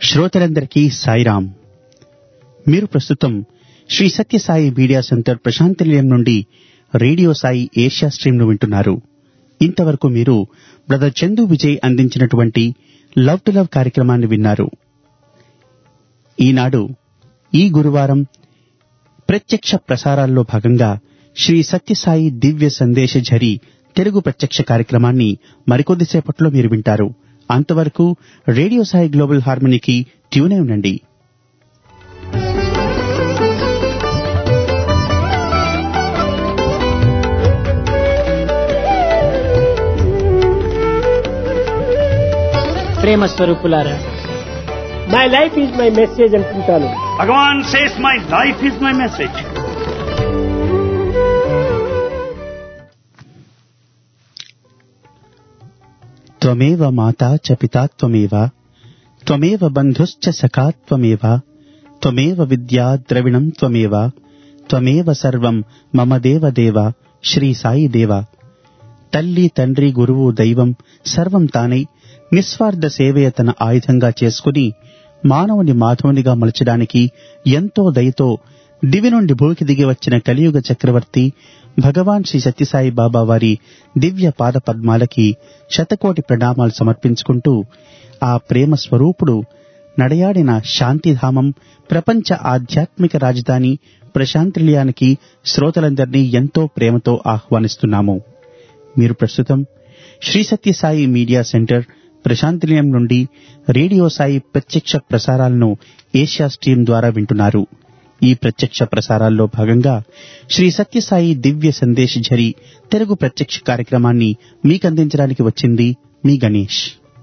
శ్రోతలందరికీ సాయిరాం మీరు ప్రస్తుతం శ్రీ సత్యసాయి మీడియా సెంటర్ ప్రశాంత్ నిలయం నుండి రేడియో సాయి ఏషియా స్ట్రీమ్ ను వింటున్నారు ఇంతవరకు మీరు బ్రదర్ చందు విజయ్ అందించినటువంటి లవ్ టు లవ్ కార్యక్రమాన్ని విన్నారు ఈనాడు ఈ గురువారం ప్రత్యక్ష ప్రసారాల్లో భాగంగా శ్రీ సత్యసాయి దివ్య సందేశ ఝరి తెలుగు ప్రత్యక్ష కార్యక్రమాన్ని మరికొద్దిసేపట్లో మీరు వింటారు అంతవరకు రేడియో సాయి గ్లోబల్ హార్మనీకి ట్యూనే ఉండండి ప్రేమ స్వరూపులారా my life is my message అనుకుంటాను Bhagavan says, My life is my message. త్వమేవ మాతా చ పితా త్వమేవ త్వమేవ బంధుశ్చ సఖా త్వమేవ త్వమేవ విద్యా ద్రవిణం త్వమేవ త్వమేవ సర్వం మమ దేవ దేవ శ్రీ సాయి దేవ తల్లి తండ్రి గురువు దైవం సర్వం తానై నిస్వార్థ సేవయ తన ఆయుధంగా చేసుకుని మానవుని మాధవునిగా మలచడానికి ఎంతో దయతో దివి నుండి భూమికి దిగి వచ్చిన కలియుగ చక్రవర్తి భగవాన్ శ్రీ సత్యసాయి బాబా వారి దివ్య పాద పద్మాలకి శతకోటి ప్రణామాలు సమర్పించుకుంటూ ఆ ప్రేమ స్వరూపుడు నడయాడిన శాంతిధామం ప్రపంచ ఆధ్యాత్మిక రాజధాని ప్రశాంతిలయానికి శ్రోతలందరినీ ఎంతో ప్రేమతో ఆహ్వానిస్తున్నాము మీరు ప్రస్తుతం శ్రీ సత్యసాయి మీడియా సెంటర్ ప్రశాంతిలయం నుండి రేడియో సాయి ప్రత్యక్ష ప్రసారాలను ఏషియా స్ట్రీమ్ ద్వారా వింటున్నారు ఈ ప్రత్యక్ష ప్రసారాల్లో భాగంగా శ్రీ సత్యసాయి దివ్య సందేశ్ ఝరి తెలుగు ప్రత్యక్ష కార్యక్రమాన్ని మీకందించడానికి వచ్చింది మీ గణేష్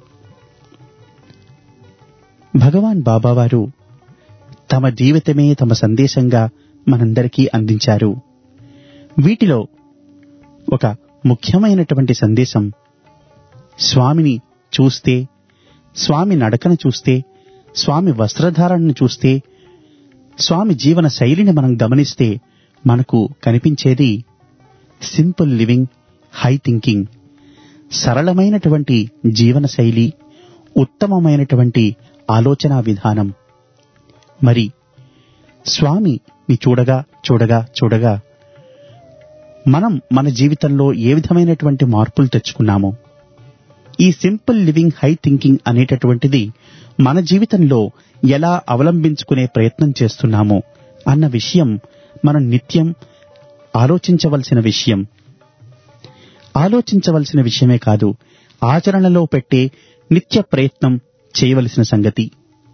భగవాన్ బాబావారు తమ జీవితమే తమ సందేశంగా మనందరికీ అందించారు వీటిలో ఒక ముఖ్యమైనటువంటి సందేశం స్వామిని చూస్తే స్వామి నడకను చూస్తే స్వామి వస్త్రధారణను చూస్తే స్వామి జీవన శైలిని మనం గమనిస్తే మనకు కనిపించేది సింపుల్ లివింగ్ హై థింకింగ్ సరళమైనటువంటి జీవన శైలి ఉత్తమమైనటువంటి ఆలోచనా విధానం మరి స్వామిని చూడగా చూడగా చూడగా మనం మన జీవితంలో ఏ విధమైనటువంటి మార్పులు తెచ్చుకున్నాము ఈ సింపుల్ లివింగ్ హై థింకింగ్ అనేటటువంటిది మన జీవితంలో ఎలా అవలంబించుకునే ప్రయత్నం చేస్తున్నాము అన్న విషయం మనం నిత్యం ఆలోచించవలసిన విషయం ఆలోచించవలసిన విషయమే కాదు ఆచరణలో పెట్టే నిత్య ప్రయత్నం చేయవలసిన సంగతి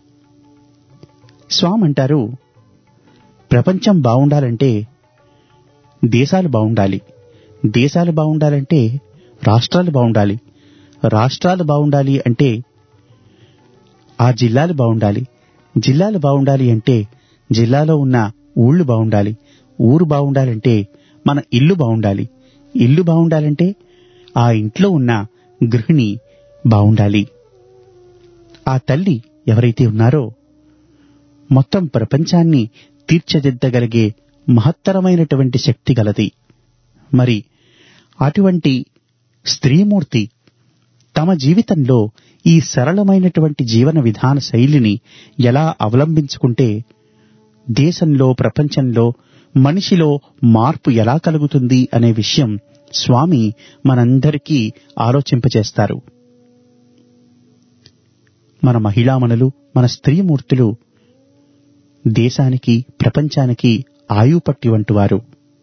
స్వామి అంటారు ప్రపంచం బాగుండాలంటే దేశాలు బాగుండాలి దేశాలు బాగుండాలంటే రాష్ట్రాలు బాగుండాలి రాష్ట్రాలు బాగుండాలి అంటే ఆ జిల్లాలు బాగుండాలి జిల్లాలు బాగుండాలి అంటే జిల్లాలో ఉన్న ఊళ్ళు బాగుండాలి ఊరు బాగుండాలంటే మన ఇల్లు బాగుండాలి ఇల్లు బాగుండాలంటే ఆ ఇంట్లో ఉన్న గృహిణి బాగుండాలి ఆ తల్లి ఎవరైతే ఉన్నారో మొత్తం ప్రపంచాన్ని తీర్చిదిద్దగలిగే మహత్తరమైనటువంటి శక్తి గలది మరి అటువంటి స్త్రీమూర్తి తమ జీవితంలో ఈ సరళమైనటువంటి జీవన విధాన శైలిని ఎలా అవలంబించుకుంటే దేశంలో ప్రపంచంలో మనిషిలో మార్పు ఎలా కలుగుతుంది అనే విషయం స్వామి మనందరికీ ఆలోచింపచేస్తారు మన మహిళామణులు మన స్త్రీమూర్తులు దేశానికి ప్రపంచానికి ఆయుపట్టి వంటివారు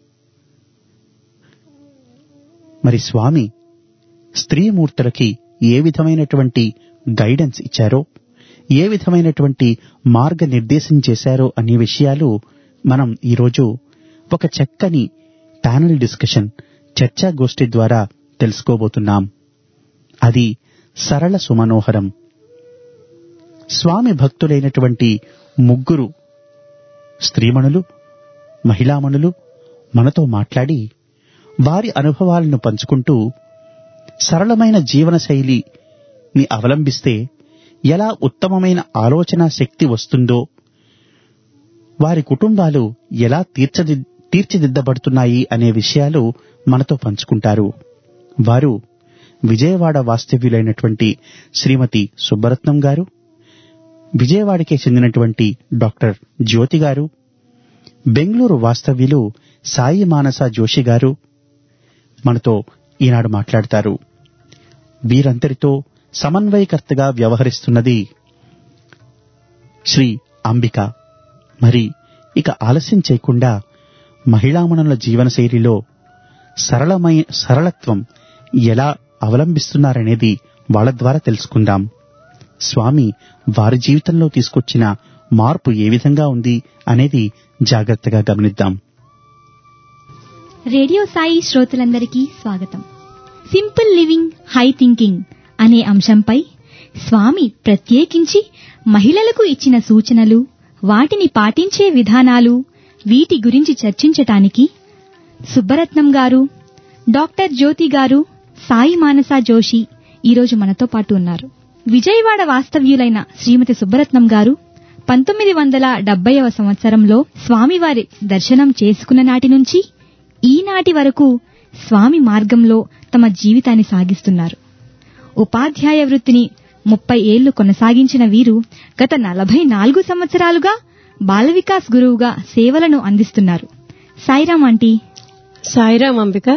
మరి స్వామి స్త్రీమూర్తులకి ఏ విధమైనటువంటి గైడెన్స్ ఇచ్చారో ఏ విధమైనటువంటి మార్గనిర్దేశం చేశారో అనే విషయాలు మనం ఈరోజు ఒక చక్కని ప్యానల్ డిస్కషన్ చర్చా గోష్ఠి ద్వారా తెలుసుకోబోతున్నాం అది సరళ సుమనోహరం స్వామి భక్తులైనటువంటి ముగ్గురు స్త్రీమణులు మహిళామణులు మనతో మాట్లాడి వారి అనుభవాలను పంచుకుంటూ సరళమైన జీవన శైలిని అవలంబిస్తే ఎలా ఉత్తమమైన ఆలోచన శక్తి వస్తుందో వారి కుటుంబాలు ఎలా తీర్చది తీర్చిదిద్దబడుతున్నాయి అనే విషయాలు మనతో పంచుకుంటారు వారు విజయవాడ వాస్తవ్యులైనటువంటి శ్రీమతి సుబ్బరత్నం గారు విజయవాడకే చెందినటువంటి డాక్టర్ జ్యోతి గారు బెంగళూరు వాస్తవ్యులు సాయి మానస జోషి గారు మనతో ఈనాడు మాట్లాడతారు వీరందరితో సమన్వయకర్తగా వ్యవహరిస్తున్నది శ్రీ అంబిక మరి ఇక ఆలస్యం చేయకుండా మహిళామణుల జీవనశైలిలో సరళమై సరళత్వం ఎలా అవలంబిస్తున్నారనేది వాళ్ళ ద్వారా తెలుసుకుందాం స్వామి వారి జీవితంలో తీసుకొచ్చిన మార్పు ఏ విధంగా ఉంది అనేది జాగ్రత్తగా గమనిద్దాం రేడియో సాయి శ్రోతలందరికీ స్వాగతం సింపుల్ లివింగ్ హై థింకింగ్ అనే అంశంపై స్వామి ప్రత్యేకించి మహిళలకు ఇచ్చిన సూచనలు వాటిని పాటించే విధానాలు వీటి గురించి చర్చించటానికి సుబ్బరత్నం గారు డాక్టర్ జ్యోతి గారు సాయి మానస జోషి ఈరోజు మనతో పాటు ఉన్నారు విజయవాడ వాస్తవ్యులైన శ్రీమతి సుబ్బరత్నం గారు పంతొమ్మిది వందల డెబ్బైవ సంవత్సరంలో స్వామివారి దర్శనం చేసుకున్న నాటి నుంచి ఈనాటి వరకు స్వామి మార్గంలో తమ జీవితాన్ని సాగిస్తున్నారు ఉపాధ్యాయ వృత్తిని ముప్పై ఏళ్లు కొనసాగించిన వీరు గత నలభై నాలుగు సంవత్సరాలుగా బాల వికాస్ గురువుగా సేవలను అందిస్తున్నారు సాయిరాం ఆంటీ సాయిరాం అంబిక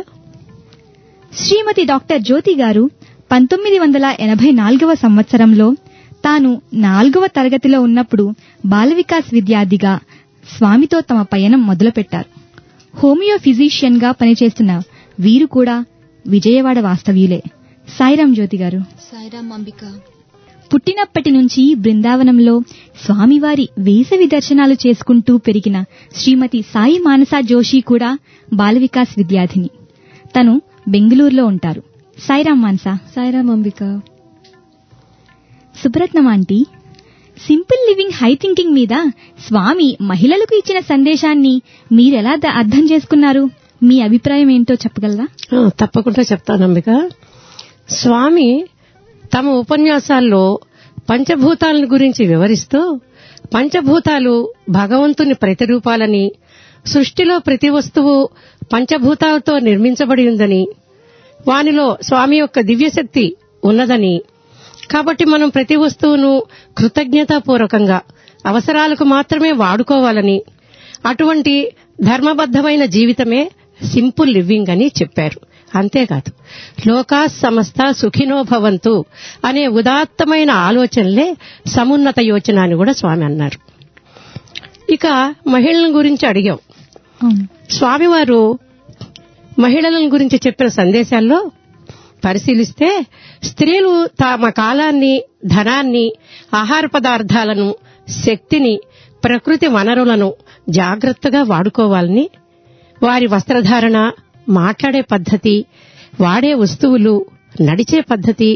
శ్రీమతి డాక్టర్ జ్యోతి గారు పంతొమ్మిది వందల ఎనభై నాలుగవ సంవత్సరంలో తాను నాలుగవ తరగతిలో ఉన్నప్పుడు బాల వికాస్ విద్యార్థిగా స్వామితో తమ పయనం మొదలుపెట్టారు హోమియో ఫిజీషియన్ గా పనిచేస్తున్న వీరు కూడా విజయవాడ వాస్తవ్యులే సాయిరాం జ్యోతి గారు సాయిరాం అంబిక పుట్టినప్పటి నుంచి బృందావనంలో స్వామివారి వేసవి దర్శనాలు చేసుకుంటూ పెరిగిన శ్రీమతి సాయి మానస జోషి కూడా బాల వికాస్ విద్యార్థిని తను బెంగళూరులో ఉంటారు Sairam Manasa Sairam Ambika Subratnam aunty simple living high thinking మీద స్వామి మహిళలకు ఇచ్చిన సందేశాన్ని మీరెలా ద- అర్థం చేసుకున్నారు మీ అభిప్రాయం ఏంటో చెప్పగలరా ఆ, తప్పకుండా చెప్తాను అంబిక స్వామి తమ ఉపన్యాసాల్లో పంచభూతాలను గురించి వివరిస్తూ పంచభూతాలు భగవంతుని ప్రతిరూపాలని సృష్టిలో ప్రతి వస్తువు పంచభూతాలతో నిర్మించబడి ఉందని వానిలో స్వామి యొక్క దివ్యశక్తి ఉన్నదని కాబట్టి మనం ప్రతి వస్తువును కృతజ్ఞతాపూర్వకంగా అవసరాలకు మాత్రమే వాడుకోవాలని అటువంటి ధర్మబద్ధమైన జీవితమే సింపుల్ లివింగ్ అని చెప్పారు అంతేకాదు లోకా సమస్త సుఖినో భవంతు అనే ఉదాత్తమైన ఆలోచనలే సమున్నత యోచన అని కూడా స్వామి అన్నారు ఇక మహిళల గురించి అడిగాం అవును స్వామివారు మహిళల గురించి చెప్పిన సందేశాల్లో పరిశీలిస్తే స్త్రీలు తమ కాలాన్ని ధనాన్ని ఆహార పదార్థాలను శక్తిని ప్రకృతి వనరులను జాగ్రత్తగా వాడుకోవాలని వారి వస్త్రధారణ మాట్లాడే పద్ధతి వాడే వస్తువులు నడిచే పద్ధతి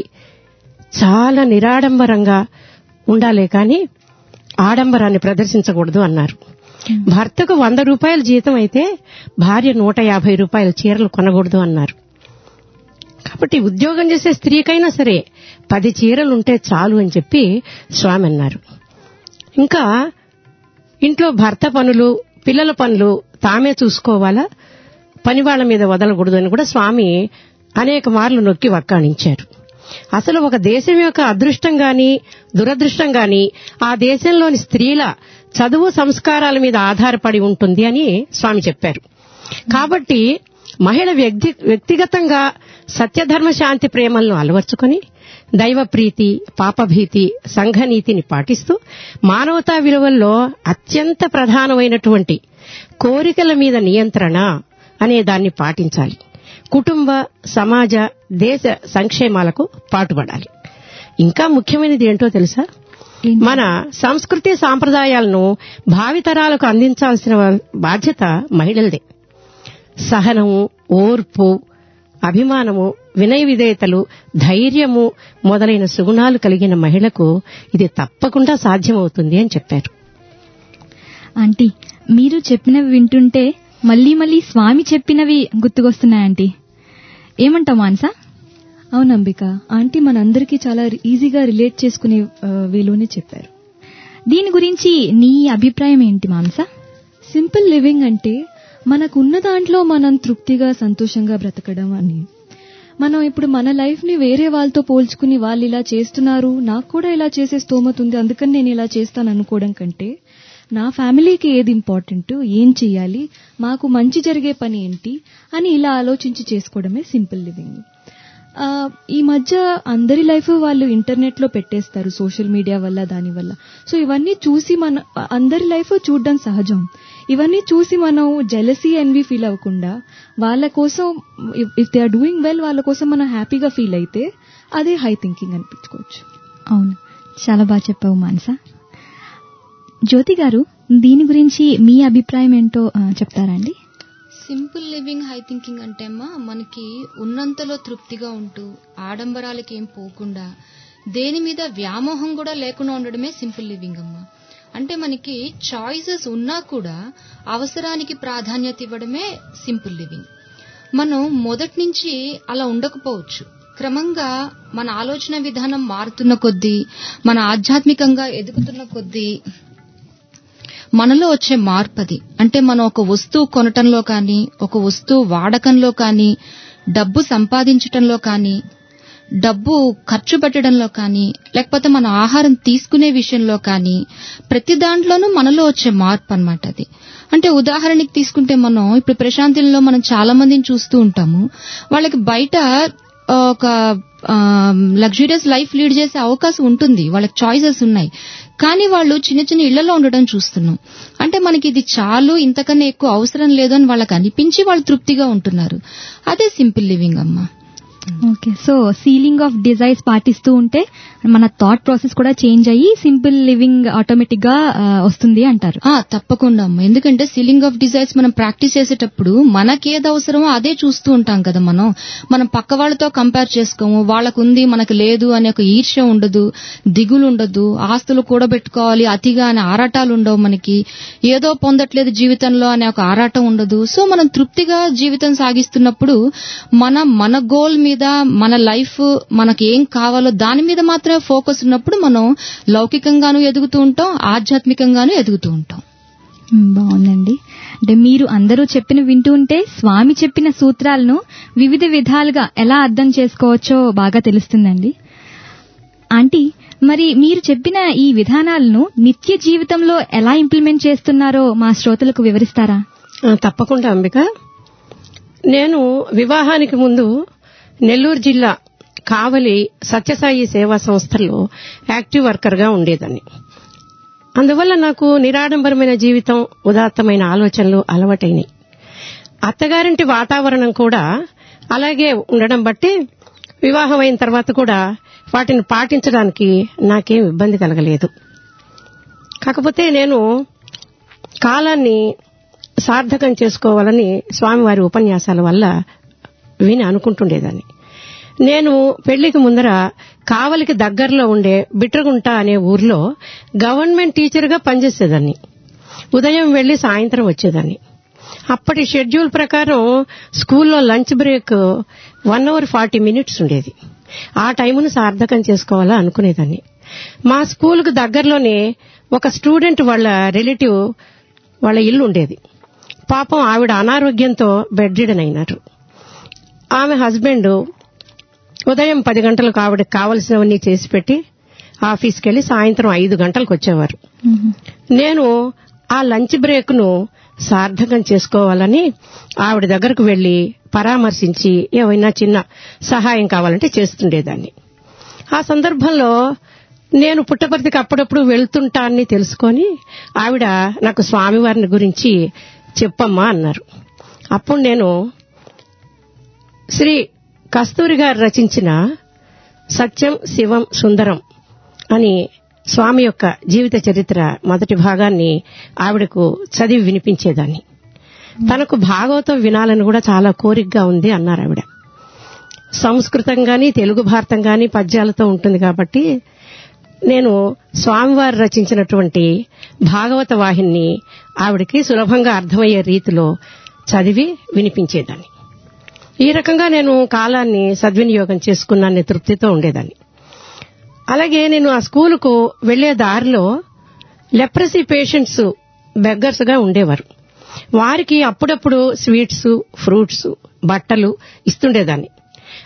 చాలా నిరాడంబరంగా ఉండాలే కాని ఆడంబరాన్ని ప్రదర్శించకూడదు అన్నారు భర్తకు వంద రూపాయల జీతం అయితే భార్య నూట యాభై రూపాయల చీరలు కొనకూడదు అన్నారు కాబట్టి ఉద్యోగం చేసే స్త్రీకైనా సరే పది చీరలు ఉంటే చాలు అని చెప్పి స్వామి అన్నారు ఇంకా ఇంట్లో భర్త పనులు పిల్లల పనులు తామే చూసుకోవాలా పని వాళ్ళ మీద వదలకూడదు అని కూడా స్వామి అనేక మార్లు నొక్కి వక్కాణించారు అసలు ఒక దేశం యొక్క అదృష్టం గాని దురదృష్టం గాని ఆ దేశంలోని స్త్రీల చదువు సంస్కారాల మీద ఆధారపడి ఉంటుంది అని స్వామి చెప్పారు కాబట్టి మహిళ వ్యక్తి వ్యక్తిగతంగా సత్యధర్మ శాంతి ప్రేమలను అలవర్చుకొని దైవ ప్రీతి పాపభీతి సంఘనీతిని పాటిస్తూ మానవతా విలువల్లో అత్యంత ప్రధానమైనటువంటి కోరికల మీద నియంత్రణ అనే దాన్ని పాటించాలి కుటుంబ సమాజ దేశ సంక్షేమాలకు పాటుపడాలి ఇంకా ముఖ్యమైనది ఏంటో తెలుసా మన సంస్కృతి సాంప్రదాయాలను భావితరాలకు అందించాల్సిన బాధ్యత మహిళలదే సహనము ఓర్పు అభిమానము వినయ విధేయతలు ధైర్యము మొదలైన సుగుణాలు కలిగిన మహిళకు ఇది తప్పకుండా సాధ్యమవుతుంది అని చెప్పారు ఆంటీ మీరు చెప్పినవి వింటుంటే మళ్ళీ మళ్ళీ స్వామి చెప్పినవి గుర్తుకొస్తున్నాయి ఆంటీ ఏమంటావు మాన్సా అవును అంబిక ఆంటీ మనందరికీ చాలా ఈజీగా రిలేట్ చేసుకునే ఆ, వేలోనే చెప్పారు దీని గురించి నీ అభిప్రాయం ఏంటి మాన్సా సింపుల్ లివింగ్ అంటే మనకున్న దాంట్లో మనం తృప్తిగా సంతోషంగా బ్రతకడం అని మనం ఇప్పుడు మన లైఫ్ ని వేరే వాళ్ళతో పోల్చుకుని వాళ్ళు ఇలా చేస్తున్నారు నాకు కూడా ఇలా చేసే స్తోమత ఉంది అందుకని నేను ఇలా చేస్తాను అనుకోవడం కంటే నా ఫ్యామిలీకి ఏది ఇంపార్టెంట్ ఏం చెయ్యాలి మాకు మంచి జరిగే పని ఏంటి అని ఇలా ఆలోచించి చేసుకోవడమే సింపుల్ లివింగ్ ఆ, ఈ మధ్య అందరి లైఫ్ వాళ్ళు ఇంటర్నెట్ లో పెట్టేస్తారు సోషల్ మీడియా వల్ల దాని వల్ల సో ఇవన్నీ చూసి మన అందరి లైఫ్ చూడడం సహజం ఇవన్నీ చూసి మనం జెలసీ ఎన్వి ఫీల్ అవ్వకుండా వాళ్ళ కోసం if they are doing well వాళ్ళ కోసం మనం హ్యాపీగా ఫీల్ అయితే అదే హై థింకింగ్ అనిపించుకోవచ్చు అవును చాలా బాగా చెప్పావు మానస జ్యోతి గారు దీని గురించి మీ అభిప్రాయం ఏంటో ఆ, చెప్తారా అండి సింపుల్ లివింగ్ హై థింకింగ్ అంటే అమ్మా మనకి ఉన్నంతలో తృప్తిగా ఉంటూ ఆడంబరాలకి ఏం పోకుండా దేని మీద వ్యామోహం కూడా లేకుండా ఉండడమే సింపుల్ లివింగ్ అమ్మా అంటే మనకి చాయిసెస్ ఉన్నా కూడా అవసరానికి ప్రాధాన్యత ఇవ్వడమే సింపుల్ లివింగ్ మనం మొదటి నుంచి అలా ఉండకపోవచ్చు క్రమంగా మన ఆలోచన విధానం మారుతున్న కొద్దీ మన ఆధ్యాత్మికంగా ఎదుగుతున్న కొద్దీ మనలో వచ్చే మార్పది అంటే మనం ఒక వస్తువు కొనటంలో కానీ ఒక వస్తువు వాడకంలో కానీ డబ్బు సంపాదించటంలో కానీ డబ్బు ఖర్చు పెట్టడంలో కానీ లేకపోతే మన ఆహారం తీసుకునే విషయంలో కానీ ప్రతి దాంట్లోనూ మనలో వచ్చే మార్పు అన్నమాట అది అంటే ఉదాహరణకి తీసుకుంటే మనం ఇప్పుడు ప్రశాంతిలో మనం చాలా మందిని చూస్తూ ఉంటాము వాళ్ళకి బయట ఆ, ఒక లగ్జూరియస్ లైఫ్ లీడ్ చేసే అవకాశం ఉంటుంది వాళ్ళకి చాయిసెస్ ఉన్నాయి కానీ వాళ్ళు చిన్న చిన్న ఇళ్లలో ఉండడం చూస్తున్నాం అంటే మనకి ఇది చాలు ఇంతకన్నా ఎక్కువ అవసరం లేదు అని వాళ్ళకి అనిపించి వాళ్ళు తృప్తిగా ఉంటున్నారు అదే సింపుల్ లివింగ్ అమ్మా okay so ceiling of desires పాటిస్తూ ఉంటే మన థాట్ ప్రాసెస్ కూడా చేంజ్ అయ్యి సింపుల్ లివింగ్ ఆటోమేటిక్ గా ఆ, వస్తుంది అంటారు ఆ తప్పకుండా అమ్మ ఎందుకంటే సీలింగ్ ఆఫ్ డిజైర్స్ మనం ప్రాక్టీస్ చేసేటప్పుడు మనకేది అవసరమో అదే చూస్తూ ఉంటాం కదా మనం మనం పక్క వాళ్ళతో కంపేర్ చేసుకోము వాళ్ళకు ఉంది మనకు లేదు అనే ఒక ఈర్ష్య ఉండదు దిగులు ఉండదు ఆస్తులు కూడబెట్టుకోవాలి అతిగా అనే ఆరాటాలు ఉండవు మనకి ఏదో పొందట్లేదు జీవితంలో అనే ఒక ఆరాటం ఉండదు సో మనం తృప్తిగా జీవితం సాగిస్తున్నప్పుడు మన మన గోల్ మీద మన లైఫ్ మనకి ఏం కావాలో దాని మీద మాత్రమే ఫోకస్ ఉన్నప్పుడు మనం లౌకికంగాను ఎదుగుతూ ఉంటాం ఆధ్యాత్మికంగాను ఎదుగుతూ ఉంటాం మ్, బాగుందండి అంటే మీరు అందరూ చెప్పిన వింటూ ఉంటే స్వామి చెప్పిన సూత్రాలను వివిధ విధాలుగా ఎలా అర్థం చేసుకోవచ్చో బాగా తెలుస్తుందండి ఆంటీ మరి మీరు చెప్పిన ఈ విధానాలను నిత్య జీవితంలో ఎలా ఇంప్లిమెంట్ చేస్తున్నారో మా శ్రోతలకు వివరిస్తారా ఆ, తప్పకుండా అంబిక నేను వివాహానికి ముందు నెల్లూరు జిల్లా కావలి సత్యసాయి సేవా సంస్థలో యాక్టివ్ వర్కర్ గా ఉండేదాన్ని అందువల్ల నాకు నిరాడంబరమైన జీవితం ఉదాత్తమైన ఆలోచనలు అలవాటైనాయి అత్తగారింటి వాతావరణం కూడా అలాగే ఉండడం బట్టి వివాహం అయిన తర్వాత కూడా వాటిని పాటించడానికి నాకేం ఇబ్బంది కలగలేదు కాకపోతే నేను కాలాన్ని సార్థకం చేసుకోవాలని స్వామివారి ఉపన్యాసాల వల్ల విని అనుకుంటుండేదాన్ని నేను పెళ్లికి ముందర కావలికి దగ్గరలో ఉండే బిట్రగుంట అనే ఊర్లో గవర్నమెంట్ టీచర్గా పనిచేసేదాన్ని ఉదయం వెళ్లి సాయంత్రం వచ్చేదాన్ని అప్పటి షెడ్యూల్ ప్రకారం స్కూల్లో lunch break one hour forty minutes ఉండేది ఆ టైమును సార్థకం చేసుకోవాలా అనుకునేదాన్ని మా స్కూల్కు దగ్గరలోనే ఒక స్టూడెంట్ వాళ్ళ రిలేటివ్ వాళ్ళ ఇల్లు ఉండేది పాపం ఆవిడ అనారోగ్యంతో బెడ్ రిడన్ అయినారు ఆమె హస్బెండ్ ఉదయం పది గంటలకు ఆవిడకి కావలసినవన్నీ చేసి పెట్టి ఆఫీస్కి వెళ్లి సాయంత్రం ఐదు గంటలకు వచ్చేవారు నేను ఆ లంచ్ బ్రేక్ ను సార్థకం చేసుకోవాలని ఆవిడ దగ్గరకు వెళ్లి పరామర్శించి ఏమైనా చిన్న సహాయం కావాలంటే చేస్తుండేదాన్ని ఆ సందర్భంలో నేను పుట్టపర్తికి అప్పుడప్పుడు వెళ్తుంటా అని తెలుసుకొని ఆవిడ నాకు స్వామివారిని గురించి చెప్పమ్మా అన్నారు అప్పుడు నేను శ్రీ కస్తూరి గారు రచించిన సత్యం శివం సుందరం అని స్వామి యొక్క జీవిత చరిత్ర మొదటి భాగాన్ని ఆవిడకు చదివి వినిపించేదాన్ని తనకు భాగవతం వినాలని కూడా చాలా కోరికగా ఉంది అన్నారు ఆవిడ సంస్కృతం గాని తెలుగు భారతం గాని పద్యాలతో ఉంటుంది కాబట్టి నేను స్వామివారు రచించినటువంటి భాగవత వాహిని ఆవిడకి సులభంగా అర్థమయ్యే రీతిలో చదివి వినిపించేదాన్ని ఈ రకంగా నేను కాలాన్ని సద్వినియోగం చేసుకున్నాన్ని తృప్తితో ఉండేదాన్ని అలాగే నేను ఆ స్కూలుకు వెళ్లే దారిలో లెప్రసీ పేషెంట్స్ బెగ్గర్స్ గా ఉండేవారు వారికి అప్పుడప్పుడు స్వీట్స్ ఫ్రూట్స్ బట్టలు ఇస్తుండేదాన్ని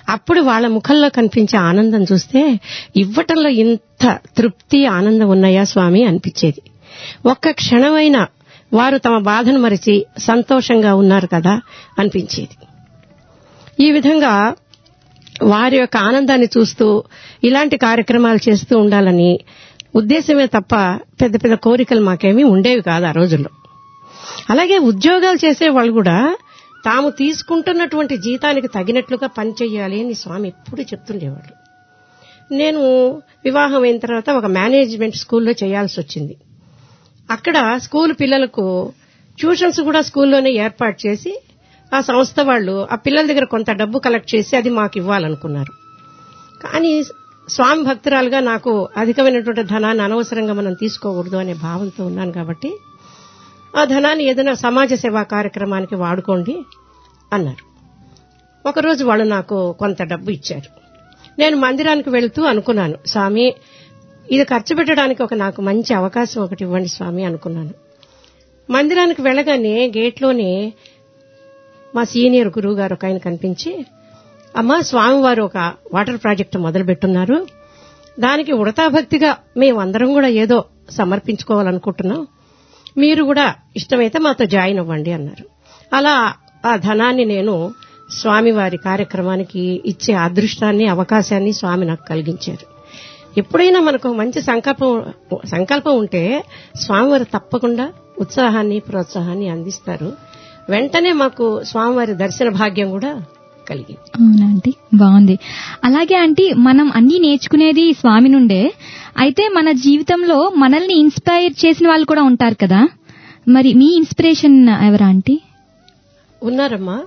అప్పుడు వాళ్ళ ముఖంలో కనిపించే ఆనందం చూస్తే ఇవ్వటంలో ఇంత తృప్తి ఆనందం ఉన్నాయా స్వామి అనిపించేది ఒక్క క్షణమైనా వారు తమ బాధను మరిచి సంతోషంగా ఉన్నారు కదా అనిపించేది ఈ విధంగా వారి యొక్క ఆనందాన్ని చూస్తూ ఇలాంటి కార్యక్రమాలు చేస్తూ ఉండాలని ఉద్దేశమే తప్ప పెద్ద పెద్ద కోరికలు మాకేమీ ఉండేవి కాదు ఆ రోజుల్లో అలాగే ఉద్యోగాలు చేసే వాళ్ళు కూడా తాము తీసుకుంటున్నటువంటి జీతానికి తగినట్లుగా పనిచేయాలి అని స్వామి ఎప్పుడు చెప్తుండేవాళ్ళు నేను వివాహం అయిన తర్వాత ఒక మేనేజ్మెంట్ స్కూల్లో చేయాల్సి వచ్చింది అక్కడ స్కూల్ పిల్లలకు ట్యూషన్స్ కూడా స్కూల్లోనే ఏర్పాటు చేసి ఆ సంస్థ వాళ్ళు ఆ పిల్లల దగ్గర కొంత డబ్బు కలెక్ట్ చేసి అది మాకు ఇవ్వాలనుకున్నారు కానీ స్వామి భక్తురాలుగా నాకు అధికమైనటువంటి ధనాన్ని అనవసరంగా మనం తీసుకోకూడదు అనే భావంతో ఉన్నాను కాబట్టి ఆ ధనాన్ని ఏదైనా సమాజ సేవా కార్యక్రమానికి వాడుకోండి అన్నారు ఒకరోజు వాళ్ళు నాకు కొంత డబ్బు ఇచ్చారు నేను మందిరానికి వెళుతూ అనుకున్నాను స్వామి ఇది ఖర్చు పెట్టడానికి ఒక నాకు మంచి అవకాశం ఒకటి ఇవ్వండి స్వామి అనుకున్నాను మందిరానికి వెళ్ళగానే గేట్లోనే మా సీనియర్ గురువు గారు ఒక ఆయన కనిపించి అమ్మా స్వామివారు ఒక వాటర్ ప్రాజెక్టు మొదలు పెట్టున్నారు దానికి ఉడతా భక్తిగా మేమందరం కూడా ఏదో సమర్పించుకోవాలనుకుంటున్నాం మీరు కూడా ఇష్టమైతే మాతో జాయిన్ అవ్వండి అన్నారు అలా ఆ ధనాన్ని నేను స్వామివారి కార్యక్రమానికి ఇచ్చే అదృష్టాన్ని అవకాశాన్ని స్వామి నాకు కలిగించారు ఎప్పుడైనా మనకు మంచి సంకల్పం సంకల్పం ఉంటే స్వామివారు తప్పకుండా ఉత్సాహాన్ని ప్రోత్సాహాన్ని అందిస్తారు వెంటనే మాకు స్వామివారి దర్శన భాగ్యం కూడా కలిగింది అవునా ఆంటీ బాగుంది అలాగే ఆంటీ మనం అన్ని నేర్చుకునేది స్వామి నుండే అయితే మన జీవితంలో మనల్ని ఇన్స్పైర్ చేసిన వాళ్ళు కూడా ఉంటారు కదా మరి మీ ఇన్స్పిరేషన్ ఎవరా ఆంటీ ఉన్నారమ్మా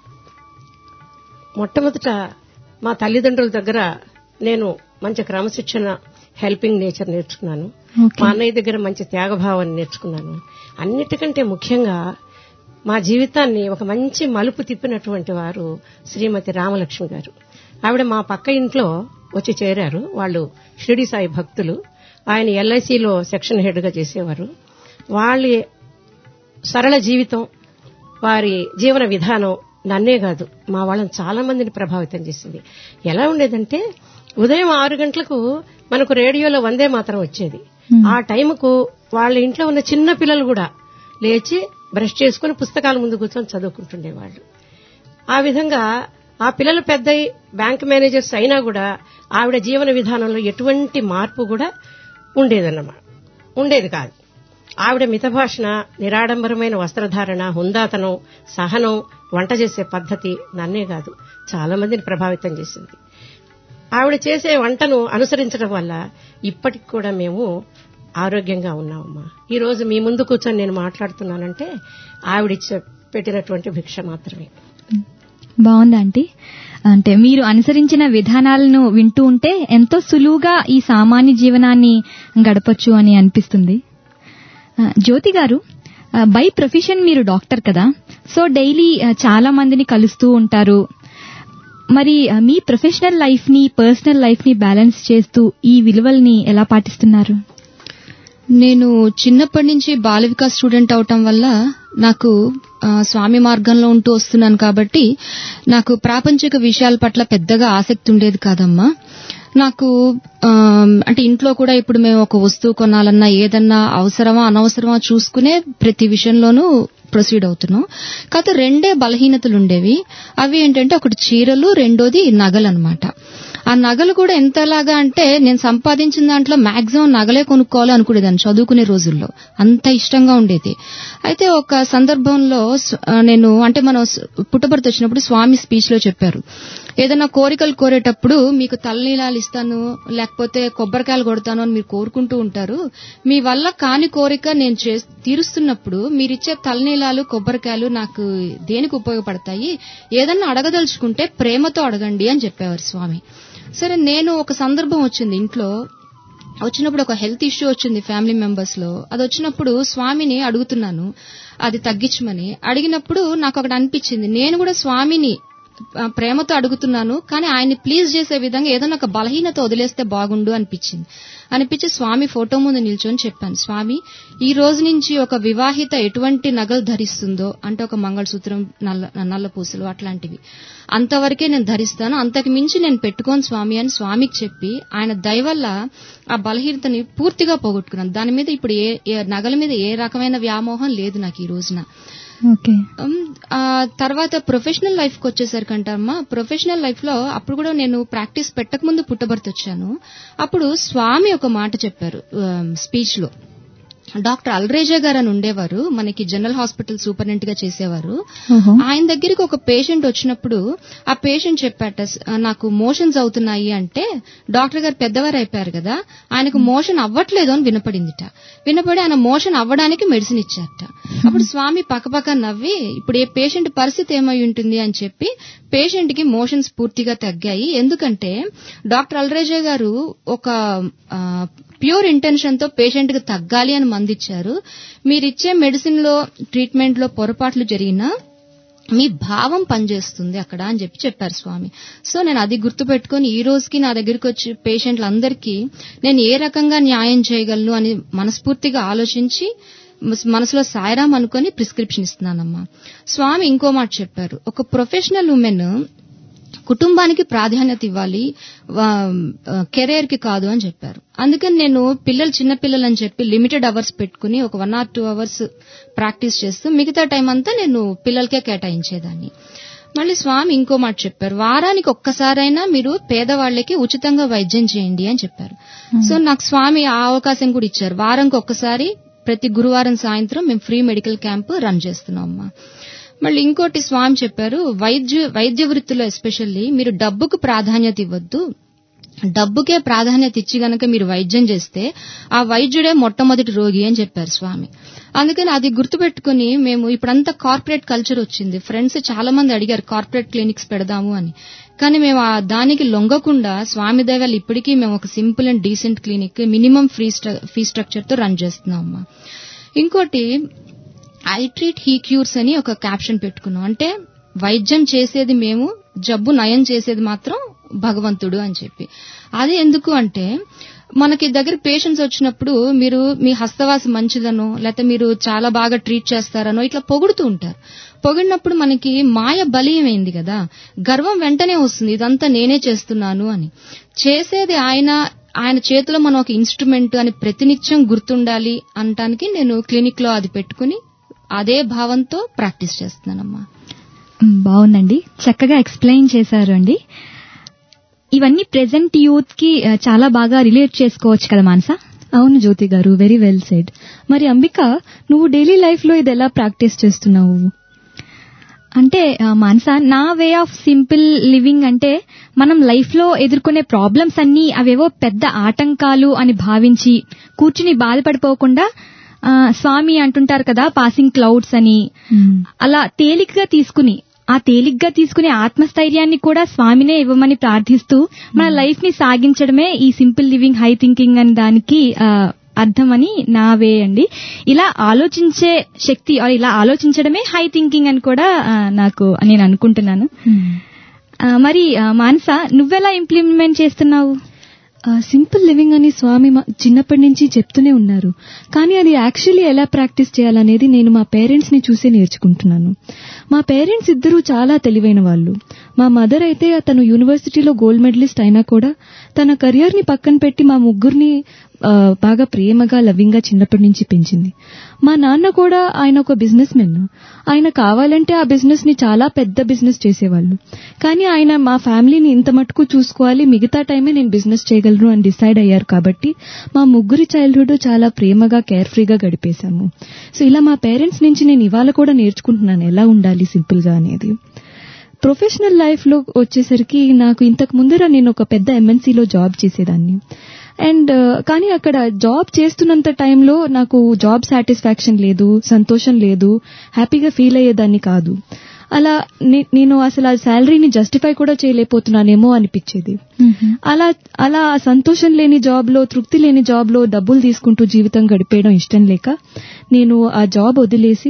మొట్టమొదట మా తల్లిదండ్రుల దగ్గర నేను మంచి క్రమశిక్షణ హెల్పింగ్ నేచర్ నేర్చుకున్నాను Okay. మా అన్నయ్య దగ్గర మంచి త్యాగభావాన్ని నేర్చుకున్నాను అన్నిటికంటే ముఖ్యంగా మా జీవితాన్ని ఒక మంచి మలుపు తిప్పినటువంటి వారు శ్రీమతి రామలక్ష్మి గారు ఆవిడ మా పక్క ఇంట్లో వచ్చి చేరారు వాళ్ళు షిరిడి సాయి భక్తులు ఆయన ఎల్ఐసిలో సెక్షన్ హెడ్ గా చేసేవారు వాళ్ళ సరళ జీవితం వారి జీవన విధానం నన్నే కాదు మా వాళ్ళని చాలా మందిని ప్రభావితం చేసింది ఎలా ఉండేదంటే ఉదయం ఆరు గంటలకు మనకు రేడియోలో వందే మాత్రం వచ్చేది ఆ టైంకు వాళ్ళ ఇంట్లో ఉన్న చిన్న పిల్లలు కూడా లేచి బ్రష్ చేసుకుని పుస్తకాల ముందు కూర్చొని చదువుకుంటుండేవాళ్ళు ఆ విధంగా ఆ పిల్లలు పెద్ద బ్యాంక్ మేనేజర్స్ అయినా కూడా ఆవిడ జీవన విధానంలో ఎటువంటి మార్పు కూడా ఉండేదన్నమాట ఉండేది కాదు ఆవిడ మితభాషణ నిరాడంబరమైన వస్త్రధారణ హుందాతనం సహనం వంట చేసే పద్ధతి నన్నే కాదు చాలా మందిని ప్రభావితం చేసింది ఆవిడ చేసే వంటను అనుసరించడం వల్ల ఇప్పటికి కూడా మేము ఆరోగ్యంగా ఉన్నామమ్మా ఈ రోజు మీ ముందు కూర్చొని నేను మాట్లాడుతున్నానంటే ఆవిడిచ్చ పెట్టినటువంటి భిక్ష మాత్రమే బాగుంది ఆంటీ అంటే మీరు అనుసరించిన విధానాలను వింటూ ఉంటే ఎంతో సులువుగా ఈ సామాన్య జీవనాన్ని గడపొచ్చు అని అనిపిస్తుంది ఆ, జ్యోతి గారు ఆ, బై ప్రొఫెషన్ మీరు డాక్టర్ కదా సో డైలీ ఆ, చాలా మందిని కలుస్తూ ఉంటారు మరి ఆ, మీ ప్రొఫెషనల్ లైఫ్ ని పర్సనల్ లైఫ్ ని బ్యాలెన్స్ చేస్తూ ఈ విలువల్ని ఎలా పాటిస్తున్నారు నేను చిన్నప్పటి నుంచి బాల వికాస్ స్టూడెంట్ అవటం వల్ల నాకు ఆ, స్వామి మార్గంలో ఉంటూ వస్తున్నాను కాబట్టి నాకు ప్రాపంచిక విషయాల పట్ల పెద్దగా ఆసక్తి ఉండేది కాదమ్మా నాకు ఆ, అంటే ఇంట్లో కూడా ఇప్పుడు మేము ఒక వస్తువు కొనాలన్నా ఏదన్నా అవసరమా అనవసరమా చూసుకునే ప్రతి విషయంలోనూ ప్రొసీడ్ అవుతున్నాం కాకపోతే రెండే బలహీనతలు ఉండేవి అవి ఏంటంటే ఒకటి చీరలు రెండోది నగలు అనమాట ఆ నగలు కూడా ఎంతలాగా అంటే నేను సంపాదించిన దాంట్లో మాక్సిమం నగలే కొనుక్కోవాలి అనుకునేదాన్ని చదువుకునే రోజుల్లో అంత ఇష్టంగా ఉండేది అయితే ఒక సందర్భంలో స్వ- ఆ, నేను అంటే మనం స్- పుట్టబర్తి వచ్చినప్పుడు స్వామి స్పీచ్ లో చెప్పారు ఏదైనా కోరికలు కోరేటప్పుడు మీకు తలనీలాలు ఇస్తాను లేకపోతే కొబ్బరికాయలు కొడతాను అని మీరు కోరుకుంటూ ఉంటారు మీ వల్ల కాని కోరిక నేను చే- తీరుస్తున్నప్పుడు మీరిచ్చే తలనీలాలు కొబ్బరికాయలు నాకు దేనికి ఉపయోగపడతాయి ఏదన్నా అడగదలుచుకుంటే ప్రేమతో అడగండి అని చెప్పేవారు స్వామి సరే నేను ఒక సందర్భం వచ్చింది ఇంట్లో వచ్చినప్పుడు ఒక హెల్త్ ఇష్యూ వచ్చింది ఫ్యామిలీ మెంబర్స్ లో అది వచ్చినప్పుడు స్వామిని అడుగుతున్నాను అది తగ్గించమని అడిగినప్పుడు నాకు ఒకటి అనిపించింది నేను కూడా స్వామిని ఆ, ప్రేమతో అడుగుతున్నాను కానీ ఆయన్ని ప్లీజ్ చేసే విధంగా ఏదైనా ఒక బలహీనత వదిలేస్తే బాగుండు అనిపించింది అనిపించి స్వామి ఫోటో ముందు నిల్చొని చెప్పాను స్వామి ఈ రోజు నుంచి ఒక వివాహిత ఎటువంటి నగలు ధరిస్తుందో అంటే ఒక మంగళసూత్రం నల్ల నల్ల పూసలు అట్లాంటివి అంతవరకే నేను ధరిస్తాను అంతకు మించి నేను పెట్టుకోను స్వామి అని స్వామికి చెప్పి ఆయన దయ వల్ల ఆ బలహీనతని పూర్తిగా పోగొట్టుకున్నాను దాని మీద ఇప్పుడు ఏ ఏ నగల మీద ఏ రకమైన వ్యామోహం లేదు నాకు ఈ రోజున ఓకే ఉమ్, ఆ తర్వాత ప్రొఫెషనల్ లైఫ్ కి వచ్చేసరికంటారమ్మా ప్రొఫెషనల్ లైఫ్ లో అప్పుడు కూడా నేను ప్రాక్టీస్ పెట్టక ముందు పుట్టబర్తి వచ్చాను అప్పుడు స్వామి ఒక మాట చెప్పారు స్పీచ్ లో డాక్టర్ అల్రేజా గారు అని ఉండేవారు మనకి జనరల్ హాస్పిటల్ సూపరింటెండెంట్ గా చేసేవారు ఓహో. ఆయన దగ్గరికి ఒక పేషెంట్ వచ్చినప్పుడు ఆ పేషెంట్ చెప్పాట "స- నాకు మోషన్స్ అవుతున్నాయి అంటే డాక్టర్ గారు పెద్దవారు అయిపోయారు కదా ఆయనకు మోషన్ అవ్వట్లేదు అని వినపడిందిట వినపడి ఆయన మోషన్ అవ్వడానికి మెడిసిన్ ఇచ్చారట అప్పుడు స్వామి పక్కపక్క నవ్వి ఇప్పుడు ఏ పేషెంట్ పరిస్థితి ఏమై ఉంటుంది అని చెప్పి పేషెంట్ కి మోషన్స్ పూర్తిగా తగ్గాయి ఎందుకంటే డాక్టర్ అల్రేజా గారు ఒక ఆ, ప్యూర్ ఇంటెన్షన్ తో పేషెంట్ కి తగ్గాలి అని మందిచ్చారు మీరిచ్చే మెడిసిన్ లో ట్రీట్మెంట్ లో పొరపాట్లు జరిగినా మీ భావం పనిచేస్తుంది అక్కడ అని చెప్పి చెప్పారు స్వామి సో నేను అది గుర్తుపెట్టుకొని ఈ రోజుకి నా దగ్గరికి వచ్చి పేషెంట్లందరికీ నేను ఏ రకంగా న్యాయం చేయగలను అని మనస్ఫూర్తిగా ఆలోచించి మస్- మనసులో సాయరాం అనుకొని ప్రిస్క్రిప్షన్ ఇస్తున్నానమ్మా స్వామి ఇంకో మాట చెప్పారు ఒక ప్రొఫెషనల్ ఉమెన్ కుటుంబానికి ప్రాధాన్యత ఇవ్వాలి కెరీర్ కి కాదు అని చెప్పారు అందుకని నేను పిల్లలు చిన్న పిల్లలు అని చెప్పి లిమిటెడ్ అవర్స్ పెట్టుకుని ఒక one or two hours practice చేస్తూ మిగతా టైం అంతా నేను పిల్లలకే కేటాయించేదాన్ని మళ్ళీ స్వామి ఇంకో మాట చెప్పారు వారానికి ఒక్కసారైనా మీరు పేదవాళ్ళకి ఉచితంగా వైద్యం చేయండి అని చెప్పారు సో నాకు స్వామి ఆ అవకాశం కూడా ఇచ్చారు వారానికి ఒక్కసారి ప్రతి గురువారం సాయంత్రం మేము ఫ్రీ మెడికల్ క్యాంప్ రన్ చేస్తున్నాం అమ్మా మళ్ళీ ఇంకోటి స్వామి చెప్పారు వైద్య వైద్య వృత్తిలో ఎస్పెషల్లీ మీరు డబ్బుకు ప్రాధాన్యత ఇవ్వద్దు డబ్బుకే ప్రాధాన్యత ఇచ్చి గనక మీరు వైద్యం చేస్తే ఆ వైద్యుడే మొట్టమొదటి రోగి అని చెప్పారు స్వామి అందుకని అది గుర్తుపెట్టుకుని మేము ఇప్పుడంతా కార్పొరేట్ కల్చర్ వచ్చింది ఫ్రెండ్స్ చాలా మంది అడిగారు కార్పొరేట్ క్లినిక్స్ పెడదాము అని కానీ మేము ఆ దానికి లొంగకుండా స్వామి దయవల్ల ఇప్పటికీ మేము ఒక simple and decent clinic minimum free fee structure తో రన్ చేస్తున్నాం అమ్మా ఇంకోటి ఐ ట్రీట్ హీ క్యూర్స్ అని ఒక క్యాప్షన్ పెట్టుకున్నాం అంటే వైద్యం చేసేది మేము జబ్బు నయం చేసేది మాత్రం భగవంతుడు అని చెప్పి అది ఎందుకు అంటే మనకి దగ్గర పేషెంట్స్ వచ్చినప్పుడు మీరు మీ హస్తవాసి మంచిదనో లేకపోతే మీరు చాలా బాగా ట్రీట్ చేస్తారనో ఇట్లా పొగుడుతూ ఉంటారు పొగిడినప్పుడు మనకి మాయ బలీయమైంది కదా గర్వం వెంటనే వస్తుంది ఇదంతా నేనే చేస్తున్నాను అని చేసేది ఆయన ఆయన చేతిలో మనం ఒక ఇన్స్ట్రుమెంట్ అని ప్రతినిత్యం గుర్తుండాలి అనటానికి నేను క్లినిక్ లో అది పెట్టుకుని అదే భావంతో ప్రాక్టీస్ చేస్తున్నానమ్మా మ్, బాగుందండి చక్కగా ఎక్స్ప్లెయిన్ చేశారు అండి ఇవన్నీ ప్రెసెంట్ యూత్ కి ఆ, చాలా బాగా రిలేట్ చేసుకోవచ్చు కదా మానస అవును జ్యోతి గారు వెరీ వెల్ సెడ్ మరి అంబిక నువ్వు డైలీ లైఫ్ లో ఇది ఎలా ప్రాక్టీస్ చేస్తున్నావు అంటే ఆ, మానస నా వే ఆఫ్ సింపుల్ లివింగ్ అంటే మనం లైఫ్ లో ఎదుర్కొనే ప్రాబ్లమ్స్ అన్ని అవేవో పెద్ద ఆటంకాలు అని భావించి కూర్చుని బాధపడిపోకుండా ఆ, స్వామి అంటుంటారు కదా పాసింగ్ క్లౌడ్స్ అని అలా తేలికగా తీసుకుని ఆ తేలిగ్గా తీసుకునే ఆత్మస్థైర్యాన్ని కూడా స్వామినే ఇవ్వమని ప్రార్థిస్తూ మన లైఫ్ ని సాగించడమే ఈ సింపుల్ లివింగ్ హై థింకింగ్ అని దానికి ఆ, అర్థమని నా వే అండి ఇలా ఆలోచించే శక్తి or ఇలా ఆలోచించడమే హై థింకింగ్ అని కూడా ఆ, నాకు నేను అనుకుంటున్నాను ఆ, మరి ఆ, మానస నువ్వెలా ఇంప్లిమెంట్ చేస్తున్నావు సింపుల్ లివింగ్ అని స్వామి మా- చిన్నప్పటి నుంచి చెప్తూనే ఉన్నారు కానీ అది యాక్చువల్లీ ఎలా ప్రాక్టీస్ చేయాలనేది నేను మా పేరెంట్స్ ని చూసే నేర్చుకుంటున్నాను మా పేరెంట్స్ ఇద్దరూ చాలా తెలివైన వాళ్ళు మా మదర్ అయితే తను యూనివర్సిటీలో గోల్డ్ మెడలిస్ట్ అయినా కూడా తన కెరియర్ ని పక్కన పెట్టి మా ముగ్గురిని ఆ, బాగా ప్రేమగా లవింగ్ గా చిన్నప్పటి నుంచి పెంచింది మా నాన్న కూడా ఆయన ఒక బిజినెస్ మెన్ ఆయన కావాలంటే ఆ బిజినెస్ ని చాలా పెద్ద బిజినెస్ చేసేవాళ్ళు కానీ ఆయన మా ఫ్యామిలీని ఇంత మటుకు చూసుకోవాలి మిగతా టైమే నేను బిజినెస్ చేయగలను అని డిసైడ్ అయ్యారు కాబట్టి మా ముగ్గురి చైల్డ్హుడ్ చాలా ప్రేమగా కేర్ ఫ్రీగా గడిపేశాము సో ఇలా మా పేరెంట్స్ నుంచి నేను ఇవాళ కూడా నేర్చుకుంటున్నాను ఎలా ఉండాలి సింపుల్ గా అనేది ప్రొఫెషనల్ లైఫ్ లో వచ్చేసరికి నాకు ఇంతకు ముందర నేను ఒక పెద్ద ఎంఎన్సీలో జాబ్ చేసేదాన్ని అండ్ కానీ అక్కడ జాబ్ చేస్తున్నంత టైంలో నాకు జాబ్ సాటిస్ఫాక్షన్ లేదు సంతోషం లేదు హ్యాపీగా ఫీల్ అయ్యేదాన్ని కాదు అలా నే- నేను అసలు ఆ శాలరీని జస్టిఫై కూడా చేయలేకపోతున్నానేమో అనిపించేది అలా అలా ఆ సంతోషం లేని జాబ్ లో తృప్తి లేని జాబ్ లో డబ్బులు తీసుకుంటూ జీవితం గడిపేయడం ఇష్టం లేక నేను ఆ జాబ్ వదిలేసి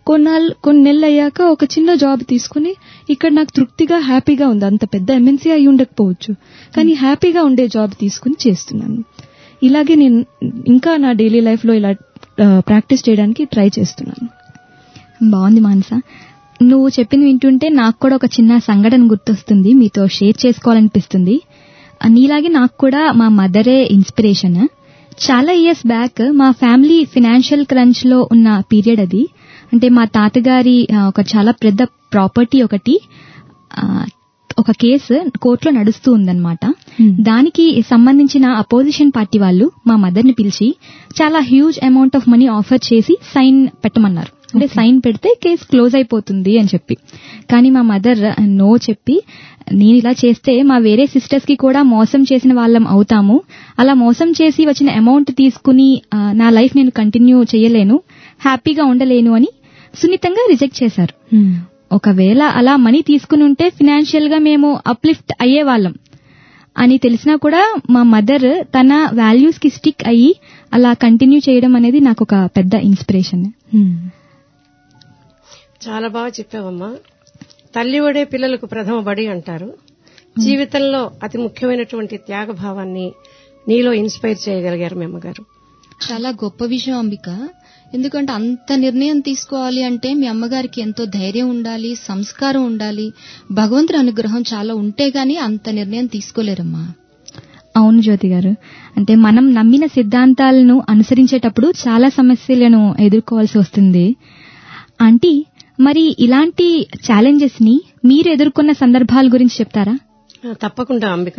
కొన్నాళ్ళు కొన్ని నెలలు అయ్యాక ఒక చిన్న జాబ్ తీసుకుని ఇక్కడ నాకు తృప్తిగా హ్యాపీగా ఉంది అంత పెద్ద ఎంఎన్సీ అయి ఉండకపోవచ్చు కానీ హ్యాపీగా ఉండే జాబ్ తీసుకుని చేస్తున్నాను ఇలాగే నేను ఇంకా నా డైలీ లైఫ్ లో ఇలా ప్రాక్టీస్ చేయడానికి ట్రై చేస్తున్నాను బాగుంది మానస నువ్వు చెప్పింది వింటుంటే నాకు కూడా ఒక చిన్న సంఘటన గుర్తొస్తుంది మీతో షేర్ చేసుకోవాలనిపిస్తుంది ఆ, నీలాగే నాకు కూడా మా మదరే ఇన్స్పిరేషన్ చాలా ఇయర్స్ బ్యాక్ మా ఫ్యామిలీ ఫినాన్షియల్ క్రంచ్ లో ఉన్న పీరియడ్ అది అంటే మా తాతగారి ఆ, ఒక చాలా పెద్ద ప్రాపర్టీ ఒకటి ఆ, ఒక కేసు కోర్టులో నడుస్తూ ఉందన్నమాట దానికి సంబంధించిన అపోజిషన్ పార్టీ వాళ్ళు మా మదర్ ని పిలిచి చాలా huge amount of money offer చేసి సైన్ పెట్టమన్నారు అంటే సైన్ పెడితే కేసు క్లోజ్ అయిపోతుంది అని చెప్పి కానీ మా మదర్ నో చెప్పి నేను ఇలా చేస్తే మా వేరే సిస్టర్స్ కి కూడా మోసం చేసిన వాళ్ళం అవుతాము అలా మోసం చేసి వచ్చిన అమౌంట్ తీసుకుని ఆ, నా లైఫ్ నేను కంటిన్యూ చేయలేను హ్యాపీగా ఉండలేను అని సున్నితంగా రిజెక్ట్ చేశారు ఒకవేళ అలా మనీ తీసుకుని ఉంటే ఫినాన్షియల్ గా మేము అప్లిఫ్ట్ అయ్యే వాళ్ళం అని తెలిసినా కూడా మా మదర్ తన వాల్యూస్ కి స్టిక్ అయ్యి అలా కంటిన్యూ చేయడం అనేది నాకు ఒక పెద్ద ఇన్స్పిరేషన్ చాలా బాగా చెప్పావమ్మా తల్లి ఒడే పిల్లలకు ప్రథమ బడి అంటారు జీవితంలో అతి ముఖ్యమైనటువంటి త్యాగ భావాన్ని నీలో ఇన్స్పైర్ చేయగలిగారు మీ అమ్మగారు చాలా గొప్ప విషయం అంబిక ఎందుకంటే అంత నిర్ణయం తీసుకోవాలి అంటే మీ అమ్మగారికి ఎంతో ధైర్యం ఉండాలి సంస్కారం ఉండాలి భగవంతుడి అనుగ్రహం చాలా ఉంటే గాని అంత నిర్ణయం తీసుకోలేరమ్మా అవును జ్యోతి గారు అంటే మనం నమ్మిన సిద్ధాంతాలను అనుసరించేటప్పుడు చాలా సమస్యలను ఎదుర్కోవాల్సి వస్తుంది ఆంటీ మరి ఇలాంటి ఛాలెంజెస్ ని మీరు ఎదుర్కొన్న సందర్భాల గురించి చెప్తారా ఆ, తప్పకుండా అంబిక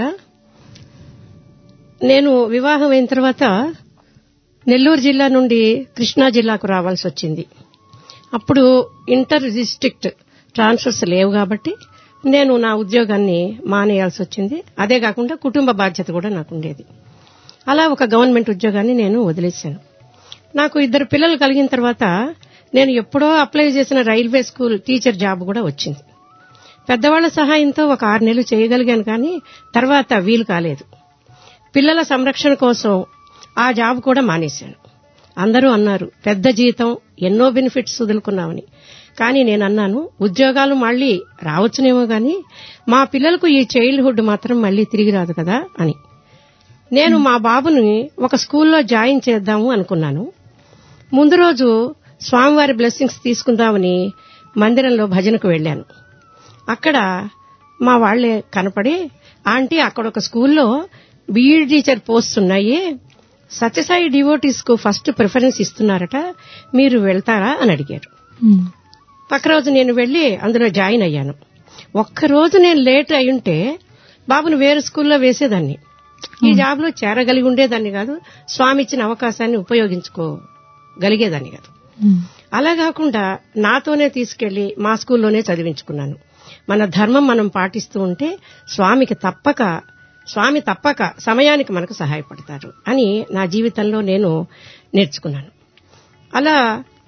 నేను వివాహం అయిన తర్వాత నెల్లూరు జిల్లా నుండి కృష్ణా జిల్లాకు రావాల్సి వచ్చింది అప్పుడు ఇంటర్ డిస్ట్రిక్ట్ ట్రాన్స్ఫర్స్ లేవు కాబట్టి నేను నా ఉద్యోగాన్ని మానేయాల్సి వచ్చింది అదే కాకుండా కుటుంబ బాధ్యత కూడా నాకు ఉండేది అలా ఒక గవర్నమెంట్ ఉద్యోగాన్ని నేను వదిలేశాను నాకు ఇద్దరు పిల్లలు కలిగిన తర్వాత నేను ఎప్పుడో అప్లై చేసిన రైల్వే స్కూల్ టీచర్ జాబ్ కూడా వచ్చింది పెద్దవాళ్ల సహాయంతో ఒక ఆరు నెలలు చేయగలిగాను కానీ తర్వాత వీలు కాలేదు పిల్లల సంరక్షణ కోసం ఆ జాబ్ కూడా మానేశాను అందరూ అన్నారు పెద్ద జీతం ఎన్నో బెనిఫిట్స్ వదులుకున్నామని కానీ నేను అన్నాను ఉద్యోగాలు మళ్ళీ రావచ్చునేమో గాని మా పిల్లలకు ఈ చైల్డ్హుడ్ మాత్రం మళ్ళీ తిరిగి రాదు కదా అని నేను మా బాబుని ఒక స్కూల్లో జాయిన్ చేద్దాము అనుకున్నాను ముందు రోజు స్వామివారి బ్లెస్సింగ్స్ తీసుకుందామని మందిరంలో భజనకు వెళ్ళాను అక్కడ మా వాళ్లే కనపడి ఆంటీ అక్కడ ఒక స్కూల్లో బీఈడి టీచర్ పోస్ట్ ఉన్నాయి సత్యసాయి డివోటీస్ కు ఫస్ట్ ప్రిఫరెన్స్ ఇస్తున్నారట మీరు వెళ్తారా అని అడిగారు పక్క రోజు నేను వెళ్లి అందులో జాయిన్ అయ్యాను ఒక్క రోజు నేను లేట్ అయి ఉంటే బాబును వేరే స్కూల్లో వేసేదాన్ని ఈ జాబ్ లో చేరగలిగి ఉండేదాన్ని కాదు స్వామి ఇచ్చిన అవకాశాన్ని ఉపయోగించుకోగలిగేదాన్ని కాదు అలా కాకుండా నాతోనే తీసుకెళ్లి మా స్కూల్లోనే చదివించుకున్నాను మన ధర్మం మనం పాటిస్తూ ఉంటే స్వామికి తప్పక స్వామి తప్పక సమయానికి మనకు సహాయపడతారు అని నా జీవితంలో నేను నేర్చుకున్నాను అలా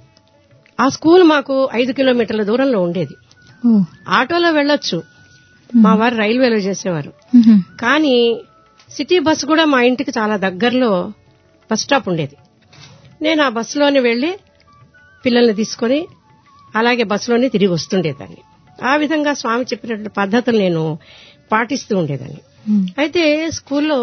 ఆ స్కూల్ మాకు ఐదు కిలోమీటర్ల దూరంలో ఉండేది ఓ ఆటోలో వెళ్ళొచ్చు మా వారు రైల్వేలో చేసేవారు మ్మ్. కానీ సిటీ బస్సు కూడా మా ఇంటికి చాలా దగ్గరలో బస్ స్టాప్ ఉండేది నేను ఆ బస్సులోనే వెళ్లి పిల్లల్ని తీసుకొని అలాగే బస్సులోనే తిరిగి వస్తుండేదాన్ని ఆ విధంగా స్వామి చెప్పినటువంటి పద్ధతులు నేను పాటిస్తూ ఉండేదాన్ని అయితే స్కూల్లో